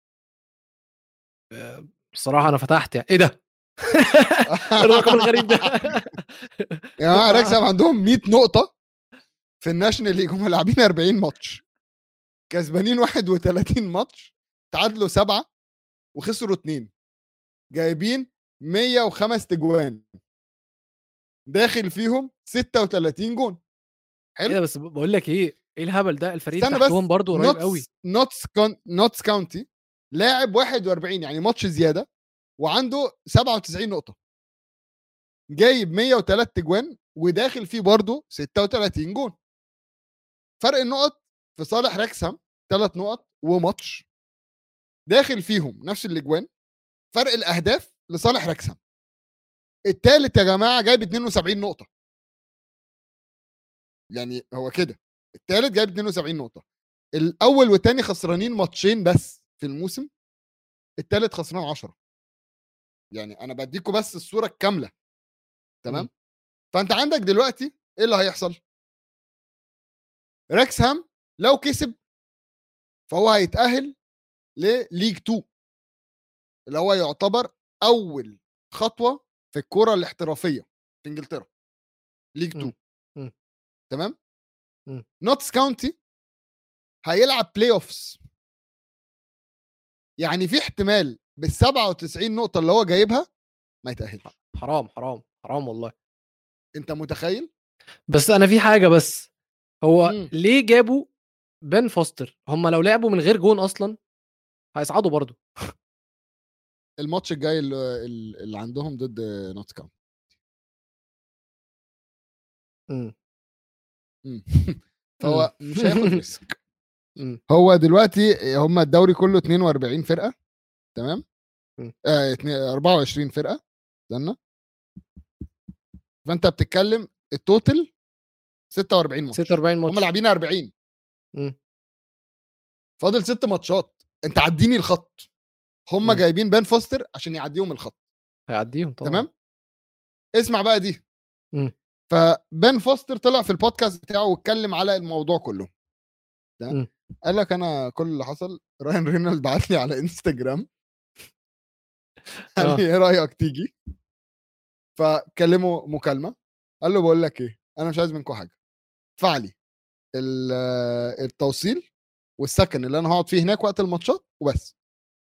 بصراحه انا فتحت يعني ايه ده الرقم الغريب ده يا جماعه ريكسهام عندهم 100 نقطه في الناشونال ليج هم لاعبين 40 ماتش كسبانين 31 ماتش تعادلوا سبعه وخسروا اثنين جايبين 105 تجوان داخل فيهم 36 جون ايه حلو ده بس بقول لك ايه ايه الهبل ده الفريق استنى تحتهم بس برضه قريب قوي نوتس نوتس كاونتي لاعب 41 يعني ماتش زياده وعنده 97 نقطه جايب 103 جوان وداخل فيه برضه 36 جون فرق النقط في صالح ريكسهام ثلاث نقط وماتش داخل فيهم نفس الاجوان فرق الاهداف لصالح ريكسهام الثالث يا جماعه جايب 72 نقطه يعني هو كده الثالث جايب 72 نقطه الاول والثاني خسرانين ماتشين بس في الموسم الثالث خسران 10 يعني انا بديكوا بس الصوره الكامله تمام مم. فانت عندك دلوقتي ايه اللي هيحصل ريكسهام لو كسب فهو هيتاهل لليج 2 اللي هو يعتبر اول خطوه في الكره الاحترافيه في انجلترا ليج 2 مم. مم. تمام مم. نوتس كاونتي هيلعب بلاي اوفس يعني في احتمال بال 97 نقطه اللي هو جايبها ما يتاهلش حرام حرام حرام والله انت متخيل بس انا في حاجه بس هو مم. ليه جابوا بن فوستر هم لو لعبوا من غير جون اصلا هيصعدوا برضه الماتش الجاي اللي, اللي عندهم ضد نوتس كاونتي مم. مم. فهو مش هياخد ريسك مم. هو دلوقتي هم الدوري كله 42 فرقه تمام مم. آه اتنين- 24 فرقه استنى فانت بتتكلم التوتال 46 ماتش 46 هم ماتش لاعبين 40 مم. فاضل ست ماتشات انت عديني الخط هم مم. جايبين بان فوستر عشان يعديهم الخط هيعديهم طبعا تمام اسمع بقى دي مم. فبان فوستر طلع في البودكاست بتاعه واتكلم على الموضوع كله تمام مم. قال لك انا كل اللي حصل راين رينولد بعت لي على انستجرام قال آه. لي ايه رايك تيجي فكلمه مكالمه قال له بقول لك ايه انا مش عايز منكم حاجه ادفع لي ال- التوصيل والسكن اللي انا هقعد فيه هناك وقت الماتشات وبس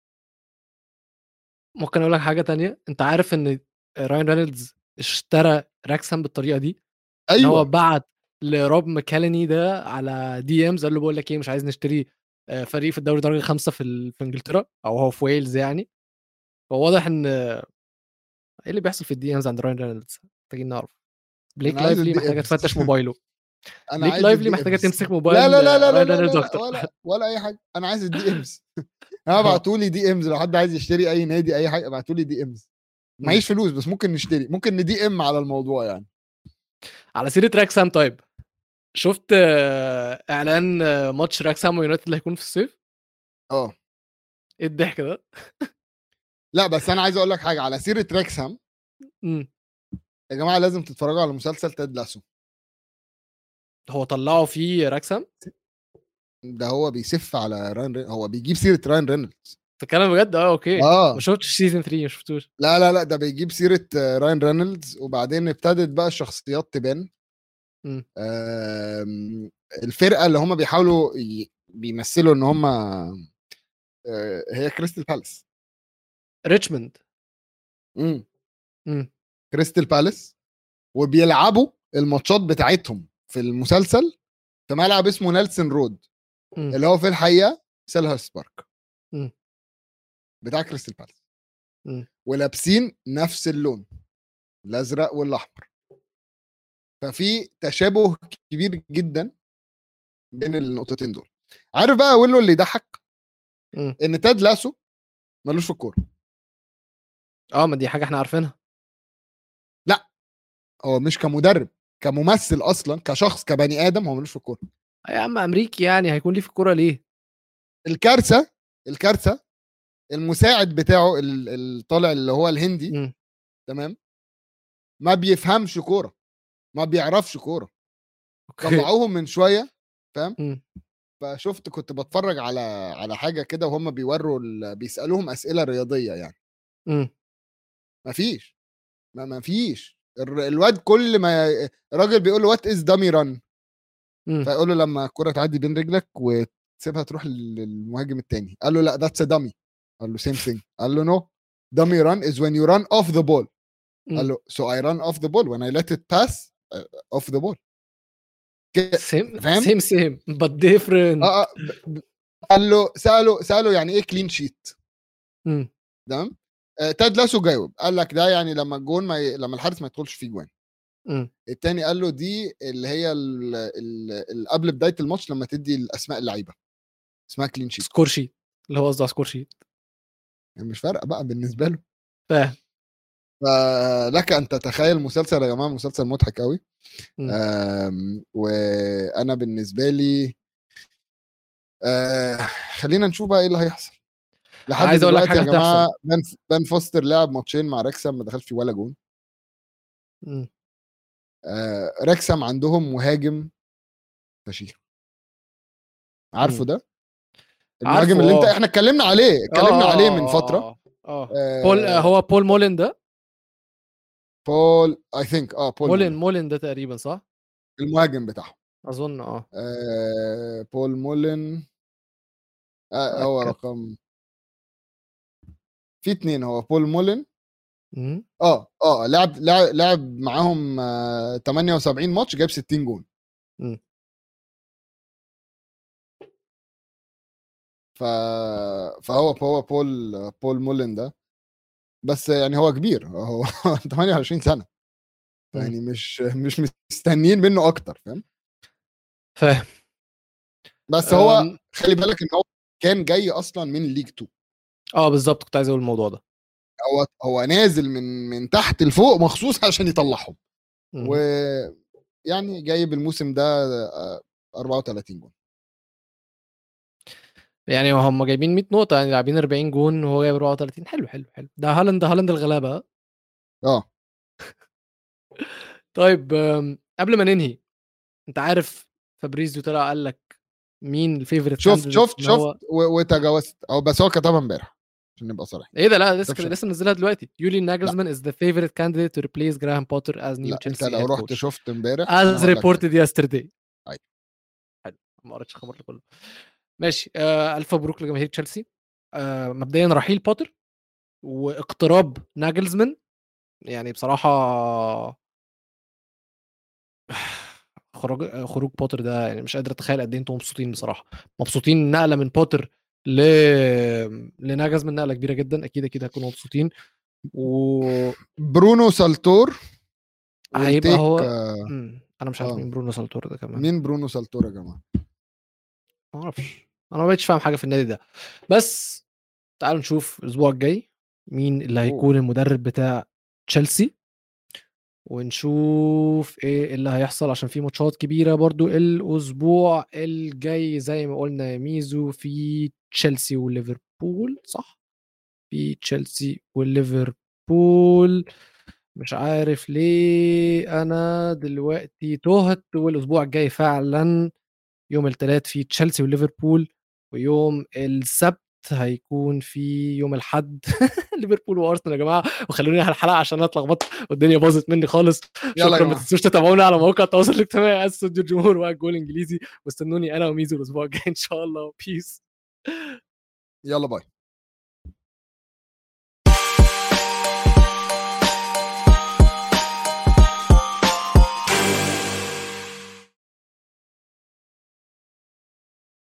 ممكن اقول لك حاجه تانية انت عارف ان راين رينولدز اشترى راكسام بالطريقه دي ان هو ايوه بعت لروب ماكاليني ده على دي امز قال له بقول لك ايه مش عايز نشتري آه، فريق في الدوري درجه خمسه في ال- في انجلترا او هو في ويلز يعني فواضح ان ايه اللي بيحصل في الدي امز عند راين رينولدز محتاجين نعرف بليك أنا عايز لايفلي الدي محتاجه إمز. تفتش موبايله انا بليك عايز لايفلي الدي محتاجه إمز. تمسك موبايل لا لا لا لا لا, راين لا, رينولدز لا, اكتر ولا ولا اي حاجه انا عايز الدي امز انا ابعتوا لي دي امز لو حد عايز يشتري اي نادي اي حاجه ابعتوا لي دي امز معيش فلوس بس ممكن نشتري ممكن ندي ام على الموضوع يعني على سيره راكسام طيب شفت آه، اعلان آه، ماتش راكسام ويونايتد اللي هيكون في الصيف اه ايه الضحك ده لا بس انا عايز اقول لك حاجه على سيره ريكسهام مم. يا جماعه لازم تتفرجوا على مسلسل تيد لاسو هو طلعوا فيه راكسام ده هو بيسف على راين رين... هو بيجيب سيره راين رينولدز تتكلم بجد اه اوكي اه ما شفتش سيزون 3 ما شفتوش لا لا لا ده بيجيب سيره آه، راين رينولدز وبعدين ابتدت بقى الشخصيات تبان مم. آم، الفرقه اللي هم بيحاولوا ي... بيمثلوا ان هم آه، هي كريستال بالاس ريتشموند امم مم. كريستال بالاس وبيلعبوا الماتشات بتاعتهم في المسلسل في ملعب اسمه نيلسون رود مم. اللي هو في الحقيقه سيلهرست بارك مم. بتاع كريستال بالاس مم. ولابسين نفس اللون الازرق والاحمر ففي تشابه كبير جدا بين النقطتين دول عارف بقى ويلو اللي يضحك مم. ان تاد لاسو ملوش في الكوره اه ما دي حاجه احنا عارفينها هو مش كمدرب كممثل اصلا كشخص كبني ادم هو ملوش في الكوره يا عم امريكي يعني هيكون ليه في الكوره ليه الكارثه الكارثه المساعد بتاعه ال- الطالع اللي هو الهندي مم. تمام ما بيفهمش كوره ما بيعرفش كوره اوكي طلعوهم من شويه فاهم مم. فشفت كنت بتفرج على على حاجه كده وهم بيوروا ال- بيسالوهم اسئله رياضيه يعني مم. ما فيش ما ما فيش الر- الواد كل ما الراجل بيقول له وات از دامي ران مم. فيقول له لما الكره تعدي بين رجلك وتسيبها تروح لل- للمهاجم التاني قال له لا ذاتس دامي قال له سيم ثينج قال له نو دامي ران از وين يو ران اوف ذا بول إمم. قال له so I run off the ball when I let it pass uh, off the ball ك- same فاهم؟ same same but different اه اه ب- ب- قال له ساله ساله يعني ايه كلين شيت إمم. تمام آه، تاد لاسو جاوب قال لك ده يعني لما الجون ما ي... لما الحارس ما يدخلش فيه جوان إمم. التاني قال له دي اللي هي ال... ال... ال... قبل بدايه الماتش لما تدي الاسماء اللعيبه اسمها كلين شيت سكور شيت اللي هو قصده على سكور شيت يعني مش فارقه بقى بالنسبه له فاهم فلك ان تتخيل مسلسل يا جماعه مسلسل مضحك قوي إمم. آم، وانا بالنسبه لي آه، خلينا نشوف بقى ايه اللي هيحصل لحد عايز أقول لك دلوقتي يا حاجة جماعه هتحصل. بان بان فوستر لعب ماتشين مع ريكسام ما دخلش فيه ولا جون إمم. آه، ريكسام عندهم مهاجم فشيخ عارفه إمم. ده عارفه المهاجم اللي انت آه. احنا اتكلمنا عليه اتكلمنا آه، عليه آه، من آه، فتره آه، آه. آه، بول آه، هو بول مولين ده بول اي ثينك اه بول مولين مولين مولين ده تقريبا صح المهاجم بتاعهم اظن اه آه، بول مولين آه هو أتأكد. رقم في اتنين هو بول مولين مم. اه اه لعب لعب, لعب معاهم آه 78 ماتش جايب 60 جون مم. ف فهو هو بول بول مولين ده بس يعني هو كبير هو 28 سنه مم. يعني مش مش مستنيين منه اكتر فاهم فاهم بس هو أم، خلي بالك ان هو كان جاي اصلا من ليج 2 اه بالظبط كنت عايز اقول الموضوع ده هو هو نازل من من تحت لفوق مخصوص عشان يطلعهم مم. ويعني جايب الموسم ده آه، 34 جون يعني هم جايبين 100 نقطه يعني لاعبين 40 جون وهو جايب 34 حلو حلو حلو ده هالاند هالاند الغلابه ها؟ اه طيب أم، قبل ما ننهي انت عارف فابريزيو طلع قال لك مين الفيفورت شفت شفت شفت و- وتجاوزت او بس هو كتبها امبارح عشان نبقى صريح ايه ده لا لسه شوف- شوف. لسه منزلها دلوقتي يولي ناجلزمان از ذا فيفورت كانديديت تو ريبليس جراهام بوتر از نيو لا انت تشيلسي لو رحت شفت امبارح as أنا هقول لك reported yesterday أيوة. حلو ما قريتش الخبر ده كله ماشي آه الف مبروك لجماهير تشيلسي آه مبدئيا رحيل بوتر واقتراب ناجلزمان يعني بصراحه خروج خروج بوتر ده يعني مش قادر اتخيل قد ايه انتم مبسوطين بصراحه مبسوطين نقله من بوتر ل لناجلزمان نقله كبيره جدا اكيد اكيد هيكونوا مبسوطين و برونو سالتور هيبقى will take, هو آه، مم. انا مش عارف آه. مين برونو سالتور ده كمان مين برونو سالتور يا جماعه ما اعرفش انا ما بقتش فاهم حاجه في النادي ده بس تعالوا نشوف الاسبوع الجاي مين اللي هيكون المدرب بتاع تشيلسي ونشوف ايه اللي هيحصل عشان في ماتشات كبيره برضو الاسبوع الجاي زي ما قلنا يا ميزو في تشيلسي وليفربول صح في تشيلسي وليفربول مش عارف ليه انا دلوقتي تهت والاسبوع الجاي فعلا يوم الثلاث في تشيلسي وليفربول ويوم السبت هيكون في يوم الاحد ليفربول وارسنال يا جماعه وخلوني على الحلقه عشان انا اتلخبطت والدنيا باظت مني خالص يلا يا شكرا ما جماعة. تنسوش تتابعونا على مواقع التواصل الاجتماعي استوديو الجمهور والجول الانجليزي واستنوني انا وميزو الاسبوع الجاي ان شاء الله بيس يلا باي